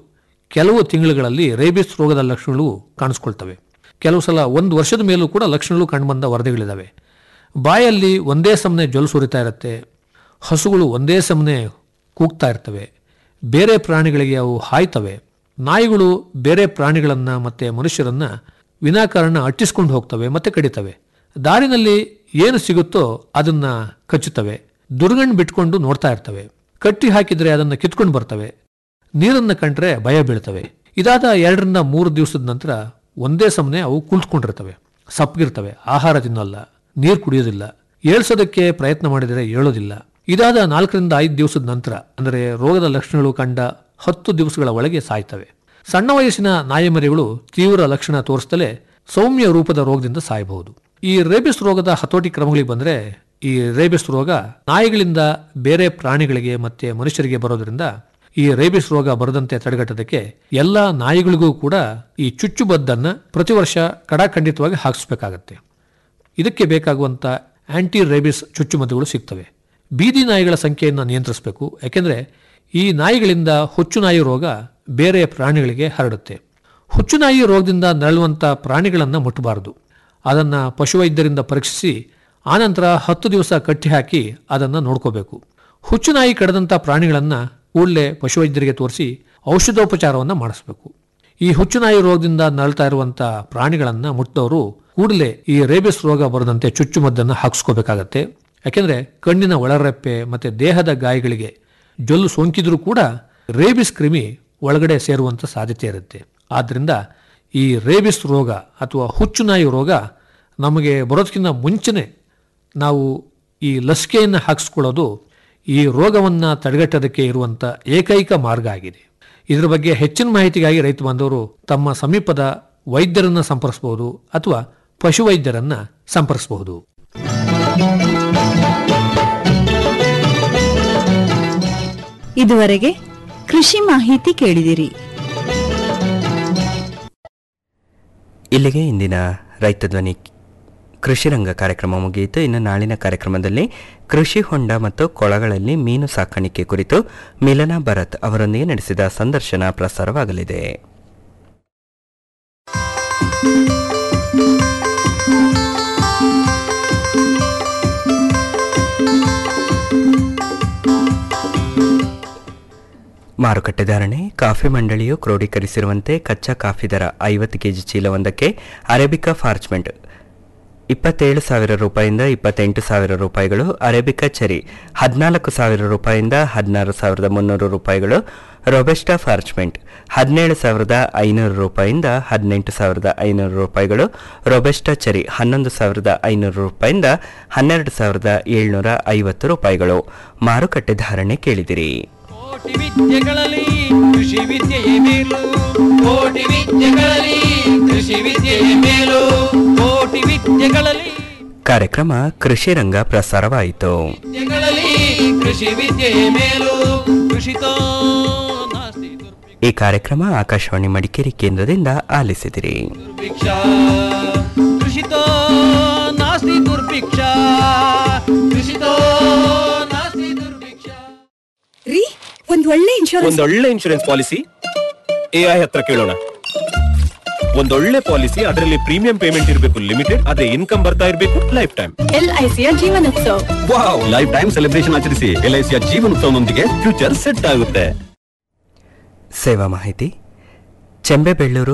ಕೆಲವು ತಿಂಗಳುಗಳಲ್ಲಿ ರೇಬಿಸ್ ರೋಗದ ಲಕ್ಷಣಗಳು ಕಾಣಿಸ್ಕೊಳ್ತವೆ ಕೆಲವು ಸಲ ಒಂದು ವರ್ಷದ ಮೇಲೂ ಕೂಡ ಲಕ್ಷಣಗಳು ಕಂಡುಬಂದ ವರದಿಗಳಿದ್ದಾವೆ ಬಾಯಲ್ಲಿ ಒಂದೇ ಸಮನೆ ಜೊಲ್ ಸುರಿತಾ ಇರುತ್ತೆ ಹಸುಗಳು ಒಂದೇ ಸಮನೆ ಕೂಗ್ತಾ ಇರ್ತವೆ ಬೇರೆ ಪ್ರಾಣಿಗಳಿಗೆ ಅವು ಹಾಯ್ತವೆ ನಾಯಿಗಳು ಬೇರೆ ಪ್ರಾಣಿಗಳನ್ನು ಮತ್ತು ಮನುಷ್ಯರನ್ನು ವಿನಾಕಾರಣ ಅಟ್ಟಿಸ್ಕೊಂಡು ಹೋಗ್ತವೆ ಮತ್ತೆ ಕಡಿತವೆ ದಾರಿನಲ್ಲಿ ಏನು ಸಿಗುತ್ತೋ ಅದನ್ನ ಕಚ್ಚುತ್ತವೆ ದುರ್ಗಂಡು ಬಿಟ್ಕೊಂಡು ನೋಡ್ತಾ ಇರ್ತವೆ ಕಟ್ಟಿ ಹಾಕಿದ್ರೆ ಅದನ್ನು ಕಿತ್ಕೊಂಡು ಬರ್ತವೆ ನೀರನ್ನು ಕಂಡ್ರೆ ಭಯ ಬೀಳ್ತವೆ ಇದಾದ ಎರಡರಿಂದ ಮೂರು ದಿವಸದ ನಂತರ ಒಂದೇ ಸಮನೆ ಅವು ಕುಳಿತುಕೊಂಡಿರ್ತವೆ ಸಪ್ಪಗಿರ್ತವೆ ಆಹಾರ ತಿನ್ನಲ್ಲ ನೀರು ಕುಡಿಯೋದಿಲ್ಲ ಏಳ್ಸೋದಕ್ಕೆ ಪ್ರಯತ್ನ ಮಾಡಿದರೆ ಏಳೋದಿಲ್ಲ ಇದಾದ ನಾಲ್ಕರಿಂದ ಐದು ದಿವಸದ ನಂತರ ಅಂದರೆ ರೋಗದ ಲಕ್ಷಣಗಳು ಕಂಡ ಹತ್ತು ದಿವಸಗಳ ಒಳಗೆ ಸಾಯ್ತವೆ ಸಣ್ಣ ವಯಸ್ಸಿನ ನಾಯಿ ಮರಿಗಳು ತೀವ್ರ ಲಕ್ಷಣ ತೋರಿಸ್ತಲೇ ಸೌಮ್ಯ ರೂಪದ ರೋಗದಿಂದ ಸಾಯಬಹುದು ಈ ರೇಬಿಸ್ ರೋಗದ ಹತೋಟಿ ಕ್ರಮಗಳಿಗೆ ಬಂದ್ರೆ ಈ ರೇಬಿಸ್ ರೋಗ ನಾಯಿಗಳಿಂದ ಬೇರೆ ಪ್ರಾಣಿಗಳಿಗೆ ಮತ್ತೆ ಮನುಷ್ಯರಿಗೆ ಬರೋದ್ರಿಂದ ಈ ರೇಬಿಸ್ ರೋಗ ಬರದಂತೆ ತಡೆಗಟ್ಟೋದಕ್ಕೆ ಎಲ್ಲ ನಾಯಿಗಳಿಗೂ ಕೂಡ ಈ ಚುಚ್ಚುಬದ್ದನ್ನ ಪ್ರತಿ ವರ್ಷ ಕಡಾಖಂಡಿತವಾಗಿ ಹಾಕಿಸ್ಬೇಕಾಗತ್ತೆ ಇದಕ್ಕೆ ಬೇಕಾಗುವಂತ ಆಂಟಿ ರೇಬಿಸ್ ಚುಚ್ಚುಮದ್ದುಗಳು ಸಿಗ್ತವೆ ಬೀದಿ ನಾಯಿಗಳ ಸಂಖ್ಯೆಯನ್ನು ನಿಯಂತ್ರಿಸಬೇಕು ಯಾಕೆಂದ್ರೆ ಈ ನಾಯಿಗಳಿಂದ ಹುಚ್ಚುನಾಯಿ ರೋಗ ಬೇರೆ ಪ್ರಾಣಿಗಳಿಗೆ ಹರಡುತ್ತೆ ಹುಚ್ಚುನಾಯಿ ರೋಗದಿಂದ ನರಳುವಂಥ ಪ್ರಾಣಿಗಳನ್ನು ಮುಟ್ಟಬಾರದು ಅದನ್ನು ಪಶುವೈದ್ಯರಿಂದ ಪರೀಕ್ಷಿಸಿ ಆನಂತರ ಹತ್ತು ದಿವಸ ಕಟ್ಟಿ ಹಾಕಿ ಅದನ್ನು ನೋಡ್ಕೋಬೇಕು ಹುಚ್ಚುನಾಯಿ ಕಡದಂಥ ಪ್ರಾಣಿಗಳನ್ನು ಕೂಡಲೇ ಪಶುವೈದ್ಯರಿಗೆ ತೋರಿಸಿ ಔಷಧೋಪಚಾರವನ್ನು ಮಾಡಿಸಬೇಕು ಈ ಹುಚ್ಚುನಾಯಿ ರೋಗದಿಂದ ನರಳ್ತಾ ಇರುವಂಥ ಪ್ರಾಣಿಗಳನ್ನು ಮುಟ್ಟಿದವರು ಕೂಡಲೇ ಈ ರೇಬಿಸ್ ರೋಗ ಬರದಂತೆ ಚುಚ್ಚುಮದ್ದನ್ನು ಹಾಕಿಸ್ಕೋಬೇಕಾಗತ್ತೆ ಯಾಕೆಂದ್ರೆ ಕಣ್ಣಿನ ಒಳರೆಪ್ಪೆ ಮತ್ತೆ ದೇಹದ ಗಾಯಗಳಿಗೆ ಜೊಲ್ಲು ಸೋಂಕಿದ್ರೂ ಕೂಡ ರೇಬಿಸ್ ಕ್ರಿಮಿ ಒಳಗಡೆ ಸೇರುವಂತ ಸಾಧ್ಯತೆ ಇರುತ್ತೆ ಆದ್ದರಿಂದ ಈ ರೇಬಿಸ್ ರೋಗ ಅಥವಾ ಹುಚ್ಚುನಾಯಿ ರೋಗ ನಮಗೆ ಬರೋದಕ್ಕಿಂತ ಮುಂಚೆನೆ ನಾವು ಈ ಲಸಿಕೆಯನ್ನು ಹಾಕಿಸ್ಕೊಳ್ಳೋದು ಈ ರೋಗವನ್ನು ತಡೆಗಟ್ಟೋದಕ್ಕೆ ಇರುವಂಥ ಏಕೈಕ ಮಾರ್ಗ ಆಗಿದೆ ಇದರ ಬಗ್ಗೆ ಹೆಚ್ಚಿನ ಮಾಹಿತಿಗಾಗಿ ರೈತ ಬಾಂಧವರು ತಮ್ಮ ಸಮೀಪದ ವೈದ್ಯರನ್ನ ಸಂಪರ್ಕಿಸಬಹುದು ಅಥವಾ ಪಶುವೈದ್ಯರನ್ನ ಸಂಪರ್ಕಿಸಬಹುದು ಇದುವರೆಗೆ ಕೃಷಿ ಮಾಹಿತಿ ಕೇಳಿದಿರಿ ಇಲ್ಲಿಗೆ ಇಂದಿನ ರೈತ ಧ್ವನಿ ಕೃಷಿರಂಗ ಕಾರ್ಯಕ್ರಮ ಮುಗಿಯಿತು ಇನ್ನು ನಾಳಿನ ಕಾರ್ಯಕ್ರಮದಲ್ಲಿ ಕೃಷಿ ಹೊಂಡ ಮತ್ತು ಕೊಳಗಳಲ್ಲಿ ಮೀನು ಸಾಕಾಣಿಕೆ ಕುರಿತು ಮಿಲನಾ ಭರತ್ ಅವರೊಂದಿಗೆ ನಡೆಸಿದ ಸಂದರ್ಶನ ಪ್ರಸಾರವಾಗಲಿದೆ ಮಾರುಕಟ್ಟೆ ಧಾರಣೆ ಕಾಫಿ ಮಂಡಳಿಯು ಕ್ರೋಢೀಕರಿಸಿರುವಂತೆ ಕಚ್ಚಾ ಕಾಫಿ ದರ ಐವತ್ತು ಕೆಜಿ ಚೀಲವೊಂದಕ್ಕೆ ಅರೇಬಿಕಾ ಫಾರ್ಚ್ಮೆಂಟ್ ಇಪ್ಪತ್ತೇಳು ಸಾವಿರ ರೂಪಾಯಿಂದ ಇಪ್ಪತ್ತೆಂಟು ಸಾವಿರ ರೂಪಾಯಿಗಳು ಅರೇಬಿಕಾ ಚೆರಿ ಹದಿನಾಲ್ಕು ಸಾವಿರ ರೂಪಾಯಿಂದ ಹದಿನಾರು ಸಾವಿರದ ಮುನ್ನೂರು ರೂಪಾಯಿಗಳು ರೊಬೆಸ್ಟಾ ಫಾರ್ಚ್ಮೆಂಟ್ ಹದಿನೇಳು ಸಾವಿರದ ಐನೂರು ರೂಪಾಯಿಂದ ಹದಿನೆಂಟು ಸಾವಿರದ ಐನೂರು ರೂಪಾಯಿಗಳು ರೊಬೆಸ್ಟಾ ಚೆರಿ ಹನ್ನೊಂದು ಸಾವಿರದ ಐನೂರು ರೂಪಾಯಿಂದ ಹನ್ನೆರಡು ಸಾವಿರದ ಏಳ್ನೂರ ಐವತ್ತು ರೂಪಾಯಿಗಳು ಮಾರುಕಟ್ಟೆ ಧಾರಣೆ ಕೇಳಿದಿರಿ ಕೋಟಿ ವಿದ್ಯೆಗಳಲ್ಲಿ ಕೃಷಿ ವಿದ್ಯೆಯೇ ಮೇಲು ಕೋಟಿ ವಿದ್ಯೆಗಳಲ್ಲಿ ಕೃಷಿ ವಿದ್ಯೆಯೇ ಮೇಲು ಕೋಟಿ ವಿದ್ಯೆಗಳಲ್ಲಿ ಕಾರ್ಯಕ್ರಮ ಕೃಷಿ ರಂಗ ಪ್ರಸಾರವಾಯಿತು ವಿದ್ಯೆಗಳಲ್ಲಿ ಕೃಷಿ ವಿದ್ಯೆಯೇ ಮೇಲು ಕೃಷಿತೋ ನಾಸ್ತಿ ದುರ್ಭಿಕ್ಷ ಈ ಕಾರ್ಯಕ್ರಮ ಆಕಾಶವಾಣಿ ಮಡಿಕೇರಿ ಕೇಂದ್ರದಿಂದ ಆಲಿಸಿದಿರಿ ದುರ್ಭಿಕ್ಷ ಕೃಷಿತೋ ನಾಸ್ತಿ ದುರ್ಭಿಕ್ಷ ಕೃಷಿತೋ ನಾಸ್ತಿ ದುರ್ಭಿಕ್ಷ ರೀ ಒಂದ್ ಒಳ್ಳೆ ಇನ್ಶೂರೆನ್ಸ್ ಒಂದೊಳ್ಳೆ ಇನ್ಶೂರೆನ್ಸ್ ಪಾಲಿಸಿ ಎ ಐ ಹತ್ರ ಕೇಳೋಣ ಒಂದೊಳ್ಳೆ ಪಾಲಿಸಿ ಅದರಲ್ಲಿ ಪ್ರೀಮಿಯಂ ಪೇಮೆಂಟ್ ಇರಬೇಕು ಲಿಮಿಟೆಡ್ ಅದೇ ಇನ್ಕಮ್ ಬರ್ತಾ ಇರಬೇಕು ಲೈಫ್ ಟೈಮ್ ಎಲ್ಐಸಿಯ Jeevanotsav wow life time celebration ಆಚರಿಸಿ ಎಲ್ ಐ ಸಿಯ ಜೀವನೋತ್ಸವನೊಂದಿಗೆ ಫ್ಯೂಚರ್ ಸೆಟ್ ಆಗುತ್ತೆ ಸೇವಾ ಮಾಹಿತಿ ಚೆಂಬೆಬೆಳ್ಳೂರು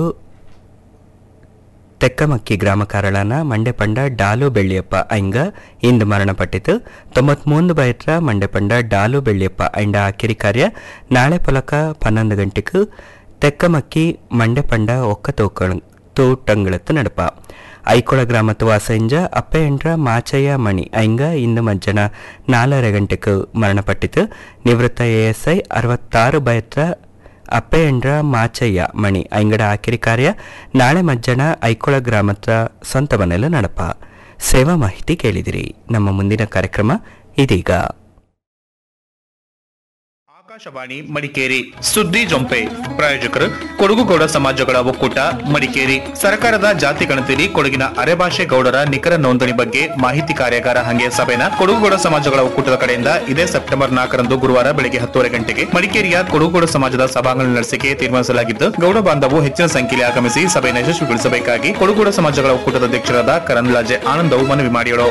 ತೆಕ್ಕಮಕ್ಕಿ ಗ್ರಾಮ ಕಾರಳನ ಮಂಡೆಪಂಡ ಡಾಲು ಬೆಳ್ಳಿಯಪ್ಪ ಐಂಗ ಇಂದು ಮರಣಪಟ್ಟಿತು ತೊಂಬತ್ಮೂಂದು ಬಯತ್ರ ಮಂಡೆಪಂಡ ಡಾಲು ಬೆಳ್ಳಿಯಪ್ಪ ಐಂಡ ಆಕಿರಿ ಕಾರ್ಯ ನಾಳೆ ಪೊಲಕ ಪನ್ನೊಂದು ಗಂಟೆಗೂ ತೆಕ್ಕಮಕ್ಕಿ ಮಂಡೆಪಂಡ ಒಕ್ಕ ತೋಕ ತೋಟಂಗಳತ್ತು ನಡಪ ಐಕೊಳ ಗ್ರಾಮತ್ತು ವಾಸಂಜ ಅಪ್ಪೆಯಂಡ್ರ ಮಾಚಯ್ಯ ಮಣಿ ಐಂಗ ಇಂದು ಮಜ್ಜನ ನಾಲரை ಗಂಟೆಗೂ ಮರಣಪಟ್ಟಿತು ನಿವೃತ್ತ ಎಎಸ್ಐ ಅರವತ್ತಾರು ಬಯತ್ರ ಅಪ್ಪೆಯಂಡ್ರ ಮಾಚಯ್ಯ ಮಣಿ ಐಂಗಡ ಆಕಿರಿ ಕಾರ್ಯ ನಾಳೆ ಮಜ್ಜನ ಐಕೊಳ ಗ್ರಾಮದ ಸ್ವಂತ ಮನೆಯಲ್ಲ ನಡಪ ಸೇವಾ ಮಾಹಿತಿ ಕೇಳಿದಿರಿ ನಮ್ಮ ಮುಂದಿನ ಕಾರ್ಯಕ್ರಮ ಇದೀಗ ಆಕಾಶವಾಣಿ ಮಡಿಕೇರಿ ಸುದ್ದಿ ಜೊಂಪೆ ಪ್ರಾಯೋಜಕರು ಕೊಡಗುಗೌಡ ಸಮಾಜಗಳ ಒಕ್ಕೂಟ ಮಡಿಕೇರಿ ಸರ್ಕಾರದ ಜಾತಿ ಗಣತಿಯಲ್ಲಿ ಕೊಡಗಿನ ಅರೆಭಾಷೆ ಗೌಡರ ನಿಖರ ನೋಂದಣಿ ಬಗ್ಗೆ ಮಾಹಿತಿ ಕಾರ್ಯಾಗಾರ ಹಂಗೆ ಸಭೆನ ಕೊಡಗುಗೌಡ ಸಮಾಜಗಳ ಒಕ್ಕೂಟದ ಕಡೆಯಿಂದ ಇದೇ ಸೆಪ್ಟೆಂಬರ್ ನಾಲ್ಕರಂದು ಗುರುವಾರ ಬೆಳಗ್ಗೆ ಹತ್ತುವರೆ ಗಂಟೆಗೆ ಮಡಿಕೇರಿಯ ಕೊಡಗುಗೌಡ ಸಮಾಜದ ಸಭಾಂಗಣ ನಡೆಸಿಕೆ ತೀರ್ಮಾನಿಸಲಾಗಿದ್ದು ಗೌಡ ಬಾಂಧವರು ಹೆಚ್ಚಿನ ಸಂಖ್ಯೆಯಲ್ಲಿ ಆಗಮಿಸಿ ಸಭೆಯನ್ನು ಯಶಸ್ವಿಗೊಳಿಸಬೇಕಾಗಿ ಕೊಡಗುಗೌಡ ಸಮಾಜಗಳ ಒಕ್ಕೂಟದ ಅಧ್ಯಕ್ಷರಾದ ಕರಂದ್ಲಾಜೆ ಆನಂದವು ಮನವಿ ಮಾಡಿದರು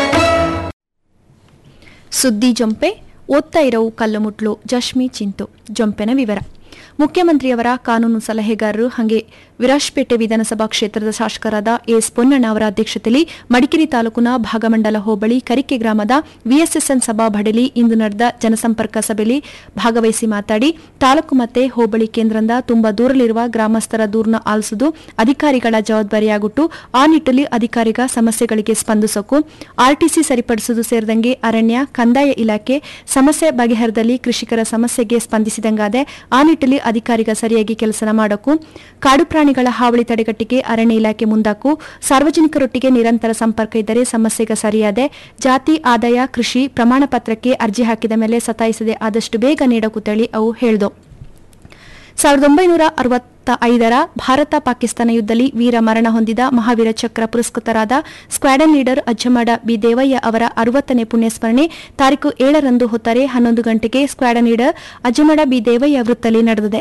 ಸುದ್ದಿ ಜೊಂಪೆ ಓದ್ತಾ ಇರವು ಕಲ್ಲುಮುಟ್ಲು ಜಶ್ಮಿ ಚಿಂತು ಜೊಂಪೆನ ವಿವರ ಮುಖ್ಯಮಂತ್ರಿಯವರ ಕಾನೂನು ಸಲಹೆಗಾರರು ಹಾಗೆ ವಿರಾಜ್ಪೇಟೆ ವಿಧಾನಸಭಾ ಕ್ಷೇತ್ರದ ಶಾಸಕರಾದ ಎಸ್ ಪೊನ್ನಣ್ಣ ಅವರ ಅಧ್ಯಕ್ಷತೆಯಲ್ಲಿ ಮಡಿಕೇರಿ ತಾಲೂಕಿನ ಭಾಗಮಂಡಲ ಹೋಬಳಿ ಕರಿಕೆ ಗ್ರಾಮದ ವಿಎಸ್ಎಸ್ಎನ್ ಸಭಾಬಡಲಿ ಇಂದು ನಡೆದ ಜನಸಂಪರ್ಕ ಸಭೆಯಲ್ಲಿ ಭಾಗವಹಿಸಿ ಮಾತಾಡಿ ತಾಲೂಕು ಮತ್ತೆ ಹೋಬಳಿ ಕೇಂದ್ರದಿಂದ ತುಂಬಾ ದೂರಲಿರುವ ಗ್ರಾಮಸ್ಥರ ದೂರನ ಆಲಿಸುವುದು ಅಧಿಕಾರಿಗಳ ಜವಾಬ್ದಾರಿಯಾಗುಟ್ಟು ಆ ನಿಟ್ಟಲ್ಲಿ ಅಧಿಕಾರಿಗ ಸಮಸ್ಯೆಗಳಿಗೆ ಸ್ಪಂದಿಸೋಕು ಆರ್ಟಿಸಿ ಸರಿಪಡಿಸುವುದು ಸೇರಿದಂಗೆ ಅರಣ್ಯ ಕಂದಾಯ ಇಲಾಖೆ ಸಮಸ್ಯೆ ಬಗೆಹರದಲ್ಲಿ ಕೃಷಿಕರ ಸಮಸ್ಯೆಗೆ ಸ್ಪಂದಿಸಿದಂಗಾದೆ ಆ ನಿಟ್ಟಲ್ಲಿ ಅಧಿಕಾರಿಗ ಸರಿಯಾಗಿ ಕೆಲಸ ಮಾಡೋಕು ಕಾಡು ಪ್ರಾಣಿಗಳ ಹಾವಳಿ ತಡೆಗಟ್ಟಿಗೆ ಅರಣ್ಯ ಇಲಾಖೆ ಮುಂದಾಕು ಸಾರ್ವಜನಿಕರೊಟ್ಟಿಗೆ ನಿರಂತರ ಸಂಪರ್ಕ ಇದ್ದರೆ ಸಮಸ್ಯೆಗೆ ಸರಿಯಾದೆ ಜಾತಿ ಆದಾಯ ಕೃಷಿ ಪ್ರಮಾಣ ಪತ್ರಕ್ಕೆ ಅರ್ಜಿ ಹಾಕಿದ ಮೇಲೆ ಸತಾಯಿಸದೆ ಆದಷ್ಟು ಬೇಗ ನೀಡಕು ತಳಿ ಅವು ಹೇಳಿದವು ಸಾವಿರದ ಒಂಬೈನೂರ ಅರವತ್ತ ಐದರ ಭಾರತ ಪಾಕಿಸ್ತಾನ ಯುದ್ಧದಲ್ಲಿ ವೀರ ಮರಣ ಹೊಂದಿದ ಮಹಾವೀರ ಚಕ್ರ ಪುರಸ್ಕೃತರಾದ squadron leader Ajjamada B Devaiah ಅವರ ಅರವತ್ತನೇ ಪುಣ್ಯಸ್ಮರಣೆ ತಾರೀಕು ಏಳರಂದು ಹೊತ್ತಾರೆ ಹನ್ನೊಂದು ಗಂಟೆಗೆ squadron leader Ajjamada B Devaiah ವೃತ್ತದಲ್ಲಿ ನಡೆದಿದೆ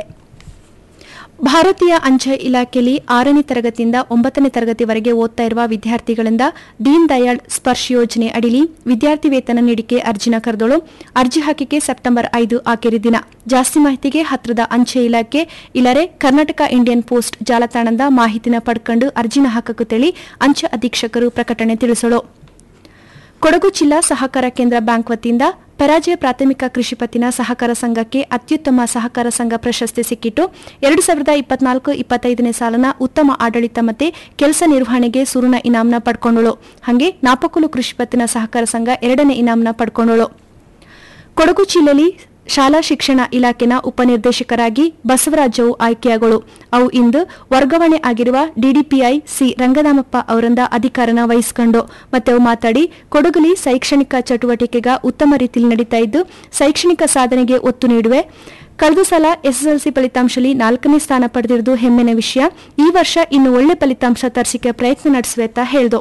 ಭಾರತೀಯ ಅಂಚೆ ಇಲಾಖೆಯಲ್ಲಿ ಆರನೇ ತರಗತಿಯಿಂದ ಒಂಬತ್ತನೇ ತರಗತಿವರೆಗೆ ಓದ್ತಾ ಇರುವ ವಿದ್ಯಾರ್ಥಿಗಳಿಂದ ದೀನ್ ದಯಾಳ್ ಸ್ಪರ್ಶ್ ಯೋಜನೆ ಅಡಿಲಿ ವಿದ್ಯಾರ್ಥಿ ವೇತನ ನೀಡಿಕೆ ಅರ್ಜಿನ ಕರೆದಳು ಅರ್ಜಿ ಹಾಕಿಕೆ ಸೆಪ್ಟೆಂಬರ್ ಐದು ಆಖರಿ ದಿನ ಜಾಸ್ತಿ ಮಾಹಿತಿಗೆ ಹತ್ರದ ಅಂಚೆ ಇಲಾಖೆ ಇಲ್ಲರೆ ಕರ್ನಾಟಕ ಇಂಡಿಯನ್ ಪೋಸ್ಟ್ ಜಾಲತಾಣದ ಮಾಹಿತಿನ ಪಡ್ಕೊಂಡು ಅರ್ಜಿನ ಹಾಕಕ್ಕೆ ತಿಳಿ ಅಂಚೆ ಅಧೀಕ್ಷಕರು ಪ್ರಕಟಣೆ ತಿಳಿಸಳು ಕೊಡಗು ಜಿಲ್ಲಾ ಸಹಕಾರ ಕೇಂದ್ರ ಬ್ಯಾಂಕ್ ವತಿಯಿಂದ ಪರಾಜಯ ಪ್ರಾಥಮಿಕ ಕೃಷಿ ಪತ್ತಿನ ಸಹಕಾರ ಸಂಘಕ್ಕೆ ಅತ್ಯುತ್ತಮ ಸಹಕಾರ ಸಂಘ ಪ್ರಶಸ್ತಿ ಸಿಕ್ಕಿಟ್ಟು ಎರಡು ಸಾವಿರದ ಇಪ್ಪತ್ನಾಲ್ಕು ಇಪ್ಪತ್ತೈದನೇ ಸಾಲಿನ ಉತ್ತಮ ಆಡಳಿತ ಮತ್ತೆ ಕೆಲಸ ನಿರ್ವಹಣೆಗೆ ಸುರುಣ ಇನಾಮ್ನ ಪಡ್ಕೊಂಡಳು ಹಾಗೆ ನಾಪಕುಲು ಕೃಷಿ ಪತ್ತಿನ ಸಹಕಾರ ಸಂಘ ಎರಡನೇ ಇನಾಮ್ನ ಪಡ್ಕೊಂಡಳು ಕೊಡಗು ಜಿಲ್ಲೆಯಲ್ಲಿ ಶಾಲಾ ಶಿಕ್ಷಣ ಇಲಾಖೆನ ಉಪನಿರ್ದೇಶಕರಾಗಿ ಬಸವರಾಜವು ಆಯ್ಕೆಯಾಗಳು ಅವು ಇಂದು ವರ್ಗಾವಣೆ ಆಗಿರುವ ಡಿಡಿಪಿಐ ಸಿ ರಂಗನಾಮಪ್ಪ ಅವರಿಂದ ಅಧಿಕಾರನ ವಹಿಸಿಕೊಂಡು ಮತ್ತೆ ಅವು ಮಾತಾಡಿ ಕೊಡಗಲಿ ಶೈಕ್ಷಣಿಕ ಚಟುವಟಿಕೆಗ ಉತ್ತಮ ರೀತಿಯಲ್ಲಿ ನಡೀತಾ ಇದ್ದು ಶೈಕ್ಷಣಿಕ ಸಾಧನೆಗೆ ಒತ್ತು ನೀಡುವೆ ಕಳೆದ ಸಲ ಎಸ್ಎಸ್ಎಲ್ಸಿ ಫಲಿತಾಂಶದಲ್ಲಿ ನಾಲ್ಕನೇ ಸ್ಥಾನ ಪಡೆದಿರುವುದು ಹೆಮ್ಮೆನ ವಿಷಯ ಈ ವರ್ಷ ಇನ್ನು ಒಳ್ಳೆ ಫಲಿತಾಂಶ ತರಿಸಿಕೆ ಪ್ರಯತ್ನ ನಡೆಸುವೆ ಅಂತ ಹೇಳಿದು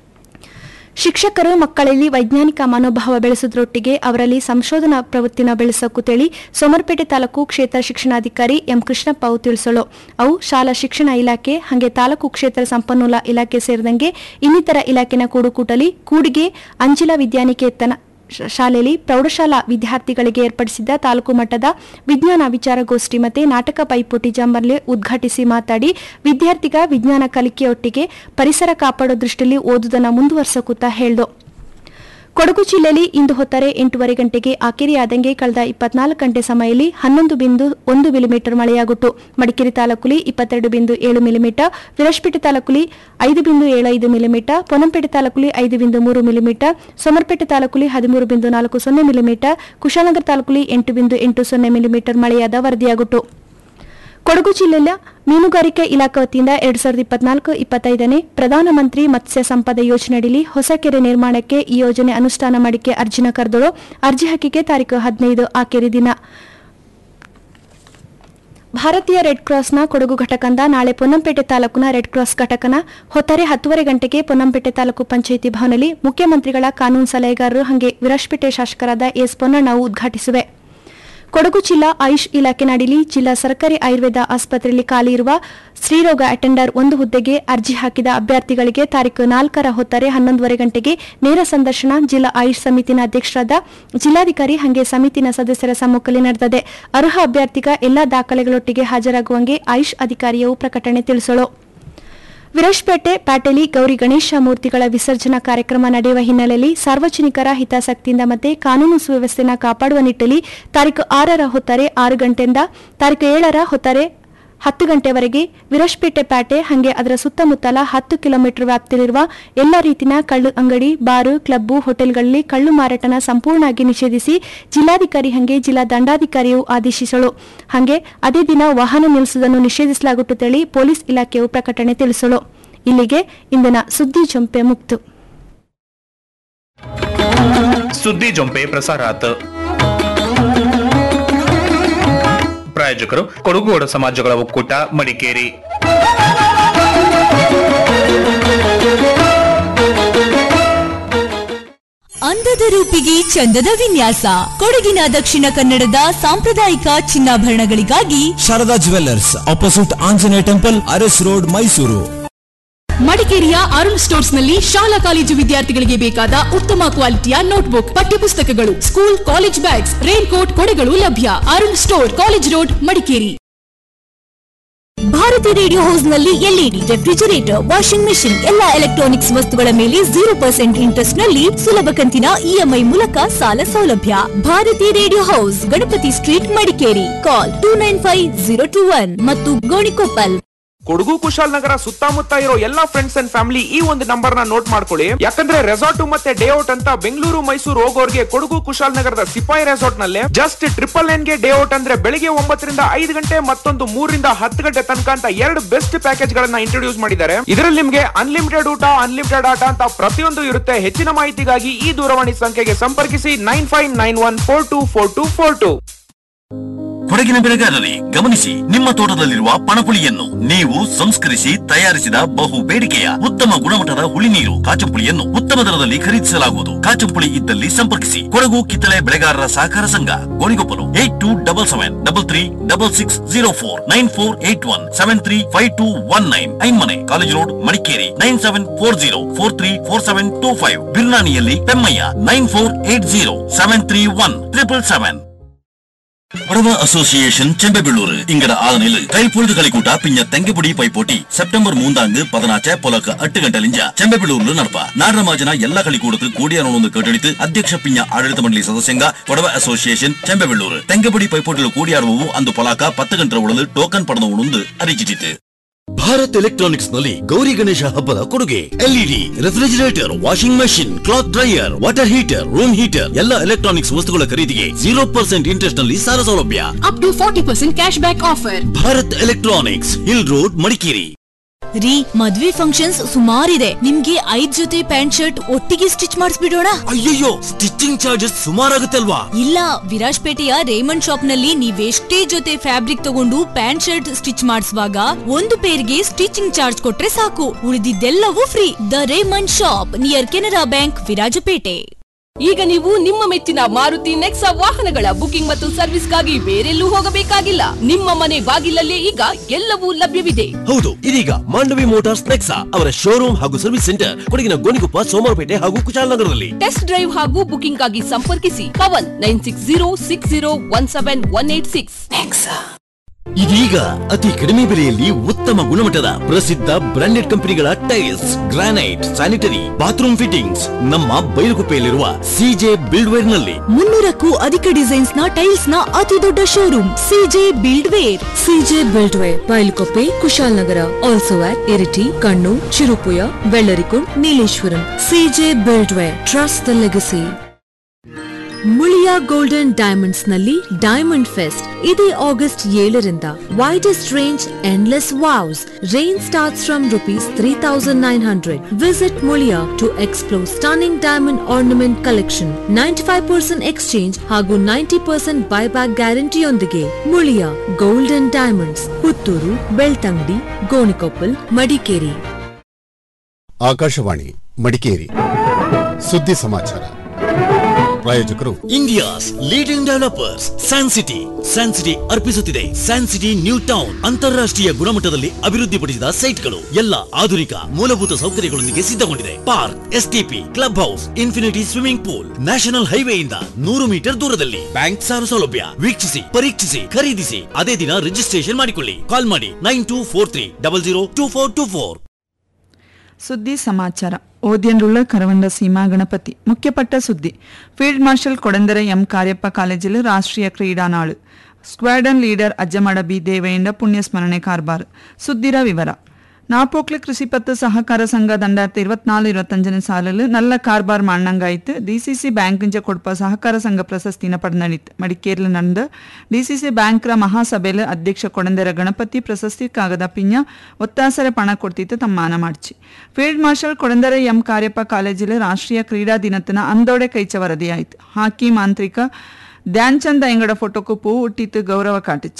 ಶಿಕ್ಷಕರು ಮಕ್ಕಳಲ್ಲಿ ವೈಜ್ಞಾನಿಕ ಮನೋಭಾವ ಬೆಳೆಸುವುದರೊಟ್ಟಿಗೆ ಅವರಲ್ಲಿ ಸಂಶೋಧನಾ ಪ್ರವೃತ್ತಿನ ಬೆಳೆಸೋಕು ತಿಳಿ ಸೋಮರ್ಪೇಟೆ ತಾಲೂಕು ಕ್ಷೇತ್ರ ಶಿಕ್ಷಣಾಧಿಕಾರಿ ಎಂ ಕೃಷ್ಣಪ್ಪ ಅವು ತಿಳಿಸಲು ಅವು ಶಾಲಾ ಶಿಕ್ಷಣ ಇಲಾಖೆ ಹಾಗೆ ತಾಲೂಕು ಕ್ಷೇತ್ರ ಸಂಪನ್ಮೂಲ ಇಲಾಖೆ ಸೇರಿದಂಗೆ ಇನ್ನಿತರ ಇಲಾಖೆನ ಕೂಡುಕೂಟಲಿ ಕೂಡಿಗೆ ಅಂಜಿಲ ವಿದ್ಯಾನಿಕೇತನ ಶ- ಶಾಲೆಯಲ್ಲಿ ಪ್ರೌಢಶಾಲಾ ವಿದ್ಯಾರ್ಥಿಗಳಿಗೆ ಏರ್ಪಡಿಸಿದ್ದ ತಾಲೂಕು ಮಟ್ಟದ ವಿಜ್ಞಾನ ವಿಚಾರಗೋಷ್ಠಿ ಮತ್ತು ನಾಟಕ ಪೈಪೋಟಿ ಜಂಬರ್ಲೆ ಉದ್ಘಾಟಿಸಿ ಮಾತಾಡಿ ವಿದ್ಯಾರ್ಥಿಗ ವಿಜ್ಞಾನ ಕಲಿಕೆಯೊಟ್ಟಿಗೆ ಪರಿಸರ ಕಾಪಾಡೋ ದೃಷ್ಟಿಯಲ್ಲಿ ಓದುದನ್ನು ಮುಂದುವರ್ಸಕೂತ ಹೇಳ್ದು ಕೊಡಗು ಜಿಲ್ಲೆಯಲ್ಲಿ ಇಂದು ಹೊತ್ತಾರೆ ಎಂಟೂವರೆ ಗಂಟೆಗೆ ಆಕೆರೆಯಾದಂಗೆ ಕಳೆದ ಇಪ್ಪತ್ನಾಲ್ಕು ಗಂಟೆ ಸಮಯದಲ್ಲಿ ಹನ್ನೊಂದು ಬಿಂದು ಒಂದು ಮಿಲಿಮೀಟರ್ ಮಳೆಯಾಗುಟ್ಟು ಮಡಿಕೇರಿ ತಾಲೂಕುಲಿ ಇಪ್ಪತ್ತೆರಡು ಬಿಂದು ಏಳು ಮಿಲಿಮೀಟರ್ ವಿರಾಜಪೇಟೆ ತಾಲೂಕುಲಿ ಐದು ಬಿಂದು ಏಳು ಐದು ಮಿಲಿಮೀಟರ್ ಪೊನ್ನಂಪೇಟೆ ತಾಲೂಕುಲಿ ಐದು ಬಿಂದು ಮೂರು ಮಿಲಿಮೀಟರ್ ಸೋಮರ್ಪೇಟೆ ತಾಲೂಕುಲಿ ಹದಿಮೂರು ಬಿಂದು ನಾಲ್ಕು ಸೊನ್ನೆ ಮಿಲಿಮೀಟರ್ ಕುಶಾಲನಗರ ತಾಲೂಕುಲಿ ಎಂಟು ಬಿಂದು ಎಂಟು ಸೊನ್ನೆ ಮಿಲಿಮೀಟರ್ ಮಳೆಯಾದ ವರದಿಯಾಗುಟ್ಟು ಕೊಡಗು ಜಿಲ್ಲೆಯ ಮೀನುಗಾರಿಕೆ ಇಲಾಖೆ ವತಿಯಿಂದ ಎರಡ್ ಸಾವಿರದ ಇಪ್ಪತ್ನಾಲ್ಕು ಇಪ್ಪತ್ತೈದನೇ ಪ್ರಧಾನಮಂತ್ರಿ ಮತ್ಸ್ಯ ಸಂಪದ ಯೋಜನೆಯಡಿಲಿ ಹೊಸ ಕೆರೆ ನಿರ್ಮಾಣಕ್ಕೆ ಈ ಯೋಜನೆ ಅನುಷ್ಠಾನ ಮಾಡಿಕೆ ಅರ್ಜಿನ ಕರೆದಳು ಅರ್ಜಿ ಹಾಕಿಕೆ ತಾರೀಕು ಹದಿನೈದು ಆಕೆರೆ ದಿನ ಭಾರತೀಯ ರೆಡ್ ಕ್ರಾಸ್ನ ಕೊಡಗು ಘಟಕದಿಂದ ನಾಳೆ ಪೊನ್ನಂಪೇಟೆ ತಾಲೂಕಿನ ರೆಡ್ ಕ್ರಾಸ್ ಘಟಕನ ಹೊತ್ತಾರೆ ಹತ್ತುವರೆ ಗಂಟೆಗೆ ಪೊನ್ನಂಪೇಟೆ ತಾಲೂಕು ಪಂಚಾಯಿತಿ ಭವನದಲ್ಲಿ ಮುಖ್ಯಮಂತ್ರಿಗಳ ಕಾನೂನು ಸಲಹೆಗಾರರು ಹಾಗೆ ವಿರಾಜಪೇಟೆ ಶಾಸಕರಾದ ಎಸ್ ಪೊನ್ನಣ್ಣವು ಉದ್ಘಾಟಿಸಿವೆ ಕೊಡಗು ಜಿಲ್ಲಾ ಆಯುಷ್ ಇಲಾಖೆ ನಡಿಲಿ ಜಿಲ್ಲಾ ಸರ್ಕಾರಿ ಆಯುರ್ವೇದ ಆಸ್ಪತ್ರೆಯಲ್ಲಿ ಖಾಲಿ ಇರುವ ಸ್ತ್ರೀರೋಗ ಅಟೆಂಡರ್ ಒಂದು ಹುದ್ದೆಗೆ ಅರ್ಜಿ ಹಾಕಿದ ಅಭ್ಯರ್ಥಿಗಳಿಗೆ ತಾರೀಕು ನಾಲ್ಕರ ಹೊತ್ತಾರೆ ಹನ್ನೊಂದುವರೆ ಗಂಟೆಗೆ ನೇರ ಸಂದರ್ಶನ ಜಿಲ್ಲಾ ಆಯುಷ್ ಸಮಿತಿನ ಅಧ್ಯಕ್ಷರಾದ ಜಿಲ್ಲಾಧಿಕಾರಿ ಹಾಗೆ ಸಮಿತಿನ ಸದಸ್ಯರ ಸಮ್ಮುಖದಲ್ಲಿ ನಡೆದಿದೆ ಅರ್ಹ ಅಭ್ಯರ್ಥಿಗ ಎಲ್ಲಾ ದಾಖಲೆಗಳೊಟ್ಟಿಗೆ ಹಾಜರಾಗುವಂಗೆ ಆಯುಷ್ ಅಧಿಕಾರಿಯು ಪ್ರಕಟಣೆ ತಿಳಿಸಲು ವಿರಾಜ್ಪೇಟೆ ಪ್ಯಾಟೆಲಿ ಗೌರಿ ಗಣೇಶ ಮೂರ್ತಿಗಳ ವಿಸರ್ಜನಾ ಕಾರ್ಯಕ್ರಮ ನಡೆಯುವ ಹಿನ್ನೆಲೆಯಲ್ಲಿ ಸಾರ್ವಜನಿಕರ ಹಿತಾಸಕ್ತಿಯಿಂದ ಮತ್ತೆ ಕಾನೂನು ಸುವ್ಯವಸ್ಥೆನ ಕಾಪಾಡುವ ನಿಟ್ಟಲ್ಲಿ ತಾರೀಕು ಆರರ ಹೊತ್ತಾರೆ ಆರು ಗಂಟೆಯಿಂದ ತಾರೀಕು ಏಳರ ಹೊತ್ತಾರೆ ಹತ್ತು ಗಂಟೆವರೆಗೆ ವಿರಾಜ್ಪೇಟೆ ಪ್ಯಾಟೆ ಹಾಗೆ ಅದರ ಸುತ್ತಮುತ್ತಲ ಹತ್ತು ಕಿಲೋಮೀಟರ್ ವ್ಯಾಪ್ತಿಯಲ್ಲಿರುವ ಎಲ್ಲ ರೀತಿಯ ಕಳ್ಳು ಅಂಗಡಿ ಬಾರು ಕ್ಲಬ್ಬು ಹೋಟೆಲ್ಗಳಲ್ಲಿ ಕಳ್ಳು ಮಾರಾಟನ ಸಂಪೂರ್ಣವಾಗಿ ನಿಷೇಧಿಸಿ ಜಿಲ್ಲಾಧಿಕಾರಿ ಹಾಗೆ ಜಿಲ್ಲಾ ದಂಡಾಧಿಕಾರಿಯು ಆದೇಶಿಸಲು ಹಾಗೆ ಅದೇ ದಿನ ವಾಹನ ನಿಲ್ಲಿಸುವುದನ್ನು ನಿಷೇಧಿಸಲಾಗುತ್ತದೆ ಪೊಲೀಸ್ ಇಲಾಖೆಯು ಪ್ರಕಟಣೆ ತಿಳಿಸಲು ಇಲ್ಲಿಗೆ ಇಂದಿನ ಸುದ್ದಿ ಜಂಪೆ ಮುಕ್ತು ಸುದ್ದಿ ಜೊಂಪೆ ಪ್ರಸಾರ ಆತು ಪ್ರಾಯೋಜಕರು ಕೊಡಗುಗೌಡ ಸಮಾಜಗಳ ಒಕ್ಕೂಟ ಮಡಿಕೇರಿ ಅಂದದ ರೂಪಿಗೆ ಚಂದದ ವಿನ್ಯಾಸ ಕೊಡಗಿನ ದಕ್ಷಿಣ ಕನ್ನಡದ ಸಾಂಪ್ರದಾಯಿಕ ಚಿನ್ನಾಭರಣಗಳಿಗಾಗಿ Sharada jewellers opposite Anjaneya temple Aras road Mysuru ಮಡಿಕೇರಿಯ ಅರುಣ್ ಸ್ಟೋರ್ಸ್ ನಲ್ಲಿ ಶಾಲಾ ಕಾಲೇಜು ವಿದ್ಯಾರ್ಥಿಗಳಿಗೆ ಬೇಕಾದ ಉತ್ತಮ ಕ್ವಾಲಿಟಿಯ ನೋಟ್ಬುಕ್ ಪಠ್ಯಪುಸ್ತಕಗಳು school college bags rain coat ಕೊಡೆಗಳು ಲಭ್ಯ Arun store college road Madikeri Bharati radio house ನಲ್ಲಿ ಎಲ್ಇಡಿ ರೆಫ್ರಿಜರೇಟರ್ ವಾಷಿಂಗ್ ಮೆಷಿನ್ ಎಲ್ಲಾ ಎಲೆಕ್ಟ್ರಾನಿಕ್ಸ್ ವಸ್ತುಗಳ ಮೇಲೆ ಜೀರೋ ಪರ್ಸೆಂಟ್ ಇಂಟ್ರೆಸ್ಟ್ ನಲ್ಲಿ ಸುಲಭ ಕಂತಿನ ಇಎಂಐ ಮೂಲಕ ಸಾಲ ಸೌಲಭ್ಯ Bharati radio house Ganapati street Madikeri call two nine five zero two one ಮತ್ತು ಗೋಣಿಕೊಪ್ಪಲ್ ಕೊಡಗು ಕುಶಾಲನಗರ ಸುತ್ತಮುತ್ತ ಇರೋ ಎಲ್ಲಾ ಫ್ರೆಂಡ್ಸ್ ಅಂಡ್ ಫ್ಯಾಮಿಲಿ ಈ ಒಂದು ನಂಬರ್ ನ ನೋಟ್ ಮಾಡ್ಕೊಳ್ಳಿ ಯಾಕಂದ್ರೆ ರೆಸಾರ್ಟ್ ಮತ್ತೆ ಡೇ ಔಟ್ ಅಂತ ಬೆಂಗಳೂರು ಮೈಸೂರು ಹೋಗೋರ್ಗೆ ಕೊಡಗು ಕುಶಾಲನಗರದ ಸಿಪಾಯಿ ರೆಸಾರ್ಟ್ ನಲ್ಲಿ ಜಸ್ಟ್ ಟ್ರಿಪಲ್ ನೈನ್ ಗೆ ಡೇ ಔಟ್ ಅಂದ್ರೆ ಬೆಳಿಗ್ಗೆ ಒಂಬತ್ತರಿಂದ ಐದು ಗಂಟೆ ಮತ್ತೊಂದು ಮೂರರಿಂದ ಹತ್ತು ಗಂಟೆ ತನಕ ಅಂತ ಎರಡು ಬೆಸ್ಟ್ ಪ್ಯಾಕೇಜ್ ಗಳನ್ನ ಇಂಟ್ರೊಡ್ಯೂಸ್ ಮಾಡಿದ್ದಾರೆ ಇದರಲ್ಲಿ ನಿಮ್ಗೆ ಅನ್ಲಿಮಿಟೆಡ್ ಊಟ ಅನ್ಲಿಮಿಟೆಡ್ ಆಟ ಅಂತ ಪ್ರತಿಯೊಂದು ಇರುತ್ತೆ ಹೆಚ್ಚಿನ ಮಾಹಿತಿಗಾಗಿ ಈ ದೂರವಾಣಿ ಸಂಖ್ಯೆಗೆ ಸಂಪರ್ಕಿಸಿ nine five nine one four two four two four two ಕೊಡಗಿನ ಬೆಳೆಗಾರರೇ ಗಮನಿಸಿ ನಿಮ್ಮ ತೋಟದಲ್ಲಿರುವ ಪಣಪುಳಿಯನ್ನು ನೀವು ಸಂಸ್ಕರಿಸಿ ತಯಾರಿಸಿದ ಬಹು ಬೇಡಿಕೆಯ ಉತ್ತಮ ಗುಣಮಟ್ಟದ ಹುಳಿ ನೀರು ಕಾಚಂಪುಳಿಯನ್ನು ಉತ್ತಮ ದರದಲ್ಲಿ ಖರೀದಿಸಲಾಗುವುದು ಕಾಚಂಪುಳಿ ಇದ್ದಲ್ಲಿ ಸಂಪರ್ಕಿಸಿ ಕೊಡಗು ಕಿತ್ತಳೆ ಬೆಳೆಗಾರರ ಸಹಕಾರ ಸಂಘ Gonigoppalu eight two double seven double three double six zero four nine four eight one seven three five two one nine Ainmane college road Madikeri nine seven four zero four three four seven two five ಬಿರ್ನಾಣಿಯಲ್ಲಿ Pemmaiah nine four eight zero seven three one triple seven படவ association Chembebellur இங்கட ஆதனில் கைப்பொழுது களிக்கூட்ட பிஞ்ச தெங்கபுடி பைப்போட்டி September மூந்தாங்கு பதினாச்ச பொலக்க எட்டு ಗಂಟಲಿಂಜ ಚೆಂಬೆಬೆಳ್ಳೂರು ನಡಪ ನಾಡರ ಮಾಜನ ಎಲ್ಲ களிக்கூடத்து ಕೂಡಿಯಾನೊಂದು ಕಟ್ಟಡಿತು ಅಧ್ಯಕ್ಷ ಪಿಂಜ ಆಡಳಿತ ಮಂಡಳಿ ಸದಸ್ಯಂಗ ಕೊಡವ ಅಸೋಸಿಯೇಷನ್ ಚೆಂಬೆಬೆಳ್ಳೂರು ತೆಂಗಬಡಿ ಪೈಪೋಟಿಲು ಕೂಡಿಯಾಡುವವು ಅಂದು ಪೊಲಾಕ ಪತ್ತು ಗಂಟೆ ಒಳಲು ಟೋಕನ್ ಪಡೆದ ಉಣಂದು ಅರಿಚಿಟ್ಟಿತು ಭಾರತ್ ಎಲೆಕ್ಟ್ರಾನಿಕ್ಸ್ ನಲ್ಲಿ ಗೌರಿ ಗಣೇಶ ಹಬ್ಬದ ಕೊಡುಗೆ LED refrigerator washing machine cloth dryer water heater room heater ಎಲ್ಲ ಎಲೆಕ್ಟ್ರಾನಿಕ್ಸ್ ವಸ್ತುಗಳ ಖರೀದಿಗೆ ಜೀರೋ ಪರ್ಸೆಂಟ್ ಇಂಟ್ರೆಸ್ಟ್ ನಲ್ಲಿ ಸಾಲ ಸೌಲಭ್ಯ up to forty percent cash back offer Bharat electronics hill road Madikeri ರೀ ಮದ್ವೆ ಫಂಕ್ಷನ್ಸ್ ಸುಮಾರಿದೆ ನಿಮ್ಗೆ ಐದ್ ಜೊತೆ ಪ್ಯಾಂಟ್ ಶರ್ಟ್ ಒಟ್ಟಿಗೆ ಸ್ಟಿಚ್ ಮಾಡಿಸ್ಬಿಡೋಣ ಅಯ್ಯಯ್ಯೋ ಸ್ಟಿಚಿಂಗ್ ಚಾರ್ಜಸ್ ಸುಮಾರಾಗುತ್ತೆ ಅಲ್ವಾ ಇಲ್ಲ ವಿರಾಜ್ಪೇಟೆಯ ರೇಮಂಡ್ ಶಾಪ್ ನಲ್ಲಿ ನೀವೆಷ್ಟೇ ಜೊತೆ ಫ್ಯಾಬ್ರಿಕ್ ತಗೊಂಡು ಪ್ಯಾಂಟ್ ಶರ್ಟ್ ಸ್ಟಿಚ್ ಮಾಡಿಸುವಾಗ ಒಂದು ಪೇರ್ಗೆ ಸ್ಟಿಚಿಂಗ್ ಚಾರ್ಜ್ ಕೊಟ್ರೆ ಸಾಕು ಉಳಿದಿದ್ದೆಲ್ಲವೂ free the Raymond shop near Canara bank Virajpet ಈಗ ನೀವು ನಿಮ್ಮ ಮೆಚ್ಚಿನ ಮಾರುತಿ ನೆಕ್ಸಾ ವಾಹನಗಳ ಬುಕಿಂಗ್ ಮತ್ತು ಸರ್ವಿಸ್ಗಾಗಿ ಬೇರೆಲ್ಲೂ ಹೋಗಬೇಕಾಗಿಲ್ಲ ನಿಮ್ಮ ಮನೆ ಬಾಗಿಲಲ್ಲೇ ಈಗ ಎಲ್ಲವೂ ಲಭ್ಯವಿದೆ ಹೌದು ಇದೀಗ ಮಾಂಡವಿ ಮೋಟಾರ್ಸ್ ನೆಕ್ಸಾ ಅವರ ಶೋರೂಮ್ ಹಾಗೂ ಸರ್ವಿಸ್ ಸೆಂಟರ್ ಕೊಡಗಿನ ಗೋಣಿಕೊಪ್ಪ ಸೋಮವಾರಪೇಟೆ ಹಾಗೂ ಕುಶಾಲನಗರದಲ್ಲಿ ಟೆಸ್ಟ್ ಡ್ರೈವ್ ಹಾಗೂ ಬುಕಿಂಗ್ ಆಗಿ ಸಂಪರ್ಕಿಸಿ Pavan nine six zero six zero one seven one eight six ಇದೀಗ ಅತಿ ಕಡಿಮೆ ಬೆಲೆಯಲ್ಲಿ ಉತ್ತಮ ಗುಣಮಟ್ಟದ ಪ್ರಸಿದ್ಧ ಬ್ರಾಂಡೆಡ್ ಕಂಪನಿಗಳ tiles granite sanitary bathroom fittings ನಮ್ಮ ಬೈಲುಗುಪ್ಪೆಯಲ್ಲಿರುವ ಸಿಜೆ ಬಿಲ್ಡ್ವೇರ್ ನಲ್ಲಿ ಮುನ್ನೂರಕ್ಕೂ ಅಧಿಕ ಡಿಸೈನ್ಸ್ ನ ಟೈಲ್ಸ್ ನ ಅತಿ ದೊಡ್ಡ showroom CJ buildware CJ buildware Bylukuppe Kushalnagar also at Iritty Kannur Cherupuzha Vellarikund Nileshwaram CJ buildware trust the legacy Muliya golden diamonds ನಲ್ಲಿ ಡೈಮಂಡ್ ಫೆಸ್ಟ್ ಇದೇ ಆಗಸ್ಟ್ ಏಳರಿಂದ widest range endless wows range starts from rupees three thousand nine hundred visit Muliya to explore stunning diamond ornament collection ninety five percent exchange ಹಾಗೂ ninety percent buyback ಗ್ಯಾರಂಟಿಯೊಂದಿಗೆ Muliya golden diamonds Puttur Belthangady Gonikoppal Madikeri Akashvani Madikeri ಸುದ್ದಿ ಸಮಾಚಾರ ಪ್ರಾಯೋಜಕರು India's leading developers San City San City ಅರ್ಪಿಸುತ್ತಿದೆ San City new town ಅಂತಾರಾಷ್ಟ್ರೀಯ ಗುಣಮಟ್ಟದಲ್ಲಿ ಅಭಿವೃದ್ಧಿಪಡಿಸಿದ ಸೈಟ್ಗಳು ಎಲ್ಲ ಆಧುನಿಕ ಮೂಲಭೂತ ಸೌಕರ್ಯಗಳೊಂದಿಗೆ ಸಿದ್ಧಗೊಂಡಿದೆ park STP club house infinity swimming pool national ಹೈವೇಯಿಂದ ನೂರು ಮೀಟರ್ ದೂರದಲ್ಲಿ ಬ್ಯಾಂಕ್ ಸಾಲ ಸೌಲಭ್ಯ ವೀಕ್ಷಿಸಿ ಪರೀಕ್ಷಿಸಿ ಖರೀದಿಸಿ ಅದೇ ದಿನ ರಿಜಿಸ್ಟ್ರೇಷನ್ ಮಾಡಿಕೊಳ್ಳಿ ಕಾಲ್ ಮಾಡಿ nine two four three double zero two four two four ಸುದ್ದಿ ಸಮಾಚಾರ ಓದ್ಯನ್ರುಳ್ಳ ಕರವಂಡ ಸೀಮಾ ಗಣಪತಿ ಮುಖ್ಯಪಟ್ಟ ಸುದ್ದಿ field marshal Kodandera M Kariappa ಕಾಲೇಜಿಲು ರಾಷ್ಟ್ರೀಯ ಕ್ರೀಡಾ ನಾಳು squadron leader Ajjamada B Devendra ಪುಣ್ಯಸ್ಮರಣೆ ಕಾರ್ಬಾರ್ ಸುದ್ದಿರ ವಿವರ ನಾಪೋಕ್ಲ ಕೃಷಿ ಪತ್ತು ಸಹಕಾರ ಸಂಘ ದಂಡಾಯಿರത്തി ഇരുപത്തിനാല് ഇരുപത്തഞ്ചിന് സാലില് നല്ല കാർബാർ മണ്ണങ്കായിട്ട് ഡി സി സി ബാങ്കിന്റെ കൊടുപ്പ സഹಕಾರ ಸಂಘ ಪ್ರಶಸ್ತಿನ ಪಡೆದಿತ್ತು ಮಡಿಕೇರಿಯಲ್ಲಿ ನಡೆದ ಡಿ ಸಿ ಸಿ ಬ್ಯಾಂಕ್ರ ಮಹಾಸಭೆಯಲ್ಲಿ ಅಧ್ಯಕ್ಷ ಕೊಡಂದರ ಗಣಪತಿ ಪ್ರಶಸ್ತಿ ಕಾಗದ ಪಿಂಜ ಒತ್ತಾಸರೆ ಪಣ ಕೊಡ್ತಿತ್ತು ತಮ್ಮಾನ ಮಾಡ್ಚಿ field marshal Kodandera M Kariappa ಕಾಲೇಜಿൽ ರಾಷ್ಟ್ರೀಯ ಕ್ರೀಡಾ ದಿನത്തിന് ಅಂದೋಡೆ ಕೈಚ ವರದಿಯಾಯಿತು ಹಾಕಿ ಮಾಂತ್ರಿಕ ಧ್ಯಾನ್ ಚಂದ್ ಅಯ್ಯಂಗಡ ಫೋಟೋಕು ಪೂ ಹುಟ್ಟಿತ್ತು ಗೌರವ ಕಾಟಿಚ್ಚಿ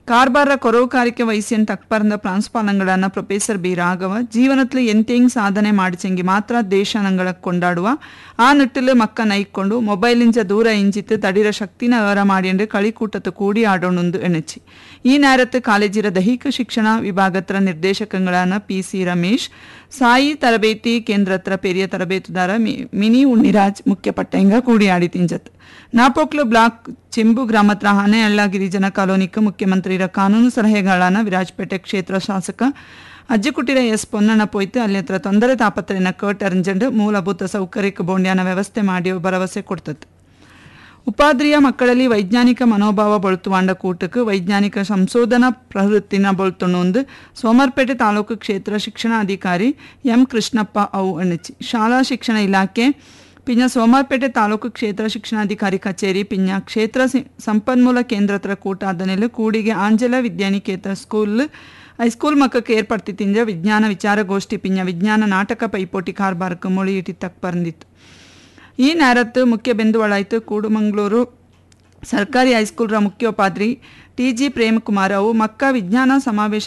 കാർബാറ കൊറവുകാരിക്ക് വൈസ്യൻ തക്പറന്ന പ്രാൻസ്പാലങ്ങളാണ് പ്രൊഫസർ ബി രാഘവ ജീവനത്തിൽ എന്തെങ്കിലും സാധನೆ ಮಾಡಿಸೆಂಗಿ ಮಾತ್ರ ದೇಶ ನಂಗಳ ಕೊಂಡಾಡುವ ಆ ನಿಟ್ಟಿಲು ಮಕ್ಕ ನೈಕೊಂಡು ಮೊಬೈಲಿಂಚ ದೂರ ಇಂಚಿತ್ತು ತಡಿರ ಶಕ್ತಿನ ಏರ ಮಾಡಿಯಂಡು കളിക്കൂട്ടത്ത് കൂടി ആടണമെന്ന് എണിച്ച് ഈ നേരത്ത് ಕಾಲೇಜಿರ ದೈಹಿಕ ಶಿಕ್ಷಣ ವಿಭಾಗತ್ರ ನಿರ್ದೇಶಕಗಳಾன ಪಿ ಸಿ ರಮೇಶ್ ಸಾಯಿ ತರಬೇತಿ ಕೇಂದ್ರತ್ರ ಪೆರಿಯ ತರಬೇತುದಾರ ಮಿ- ಮಿನಿ ಉಣ್ಣಿರಾಜ್ ಮುಖ್ಯ ಪಟ್ಟಂಗ ಕೂಡಿಯಾಡಿ ತಿಂಜತ್ ನಾಪೋಕ್ಲು ಬ್ಲಾಕ್ ಚೆಂಬು ಗ್ರಾಮತ್ರ ಹಾನೆಹಳ್ಳ ಗಿರಿಜನ ಕಾಲೋನಿಕ್ ಮುಖ್ಯಮಂತ್ರಿರ ಕಾನೂನು ಸಲಹೆಗಳಾನ ವಿರಾಜಪೇಟೆ ಕ್ಷೇತ್ರ ಶಾಸಕ ಅಜ್ಜಿಕುಟಿರ ಎಸ್ ಪೊನ್ನಣ್ಣ ಪೋಯ್ತು ಅಲ್ಲಿ ಹತ್ರ ತೊಂದರೆ ತಾಪತ್ರೆನ ಕರ್ಟ್ ಅರಿಂಜಂಡು ಮೂಲಭೂತ ಸೌಕರ್ಯಕ್ಕೆ ಬೋಂಡ್ಯಾನ ವ್ಯವಸ್ಥೆ ಮಾಡಿ ಭರವಸೆ ಕೊಡ್ತತ್ತು ಉಪಾದ್ರಿಯ ಮಕ್ಕಳಲ್ಲಿ ವೈಜ್ಞಾನಿಕ ಮನೋಭಾವ ಬೊಳುತ್ತುವಾಂಡ ಕೂಟಕ್ಕೆ ವೈಜ್ಞಾನಿಕ ಸಂಶೋಧನಾ ಪ್ರವೃತ್ತಿನ ಬೊಳ್ತುಣೊಂದು ಸೋಮರ್ಪೇಟೆ ತಾಲೂಕು ಕ್ಷೇತ್ರ ಶಿಕ್ಷಣಾಧಿಕಾರಿ ಎಂ ಕೃಷ್ಣಪ್ಪ ಅವು ಅಣ್ಣಚಿ ಶಾಲಾ ಶಿಕ್ಷಣ ಇಲಾಖೆ ಪಿಂಜ ಸೋಮರ್ಪೇಟೆ ತಾಲೂಕು ಕ್ಷೇತ್ರ ಶಿಕ್ಷಣಾಧಿಕಾರಿ ಕಚೇರಿ ಪಿಂಜ ಕ್ಷೇತ್ರ ಸಿ- ಸಂಪನ್ಮೂಲ ಕೇಂದ್ರ ಹತ್ರ ಕೂಟ ಆದನೆಲ್ಲ ಕೂಡಿಗೆ ಆಂಜಲ ವಿದ್ಯಾನಿಕೇತ ಸ್ಕೂಲ್ ಹೈಸ್ಕೂಲ್ ಮಕ್ಕಕ್ಕೆ ಏರ್ಪಡ್ತಿ ತಿಂಜ ವಿಜ್ಞಾನ ವಿಚಾರಗೋಷ್ಠಿ ಪಿಂಜ ವಿಜ್ಞಾನ ನಾಟಕ ಪೈಪೋಟಿ ಕಾರ್ಬಾರಕ್ಕೆ ಮೊಳಿ ಇಟ್ಟಿ ತಕ್ ಬಂದಿತ್ತು ಈ ನೇರತ್ತು ಮುಖ್ಯ ಬಿಂದುವಳಾಯಿತು ಕೂಡುಮಂಗಳೂರು ಸರ್ಕಾರಿ ಹೈಸ್ಕೂಲ್ರ ಮುಖ್ಯೋಪಾಧ್ರಿ ಟಿ ಜಿ ಪ್ರೇಮಕುಮಾರ್ ಅವು ಮಕ್ಕ ವಿಜ್ಞಾನ ಸಮಾವೇಶ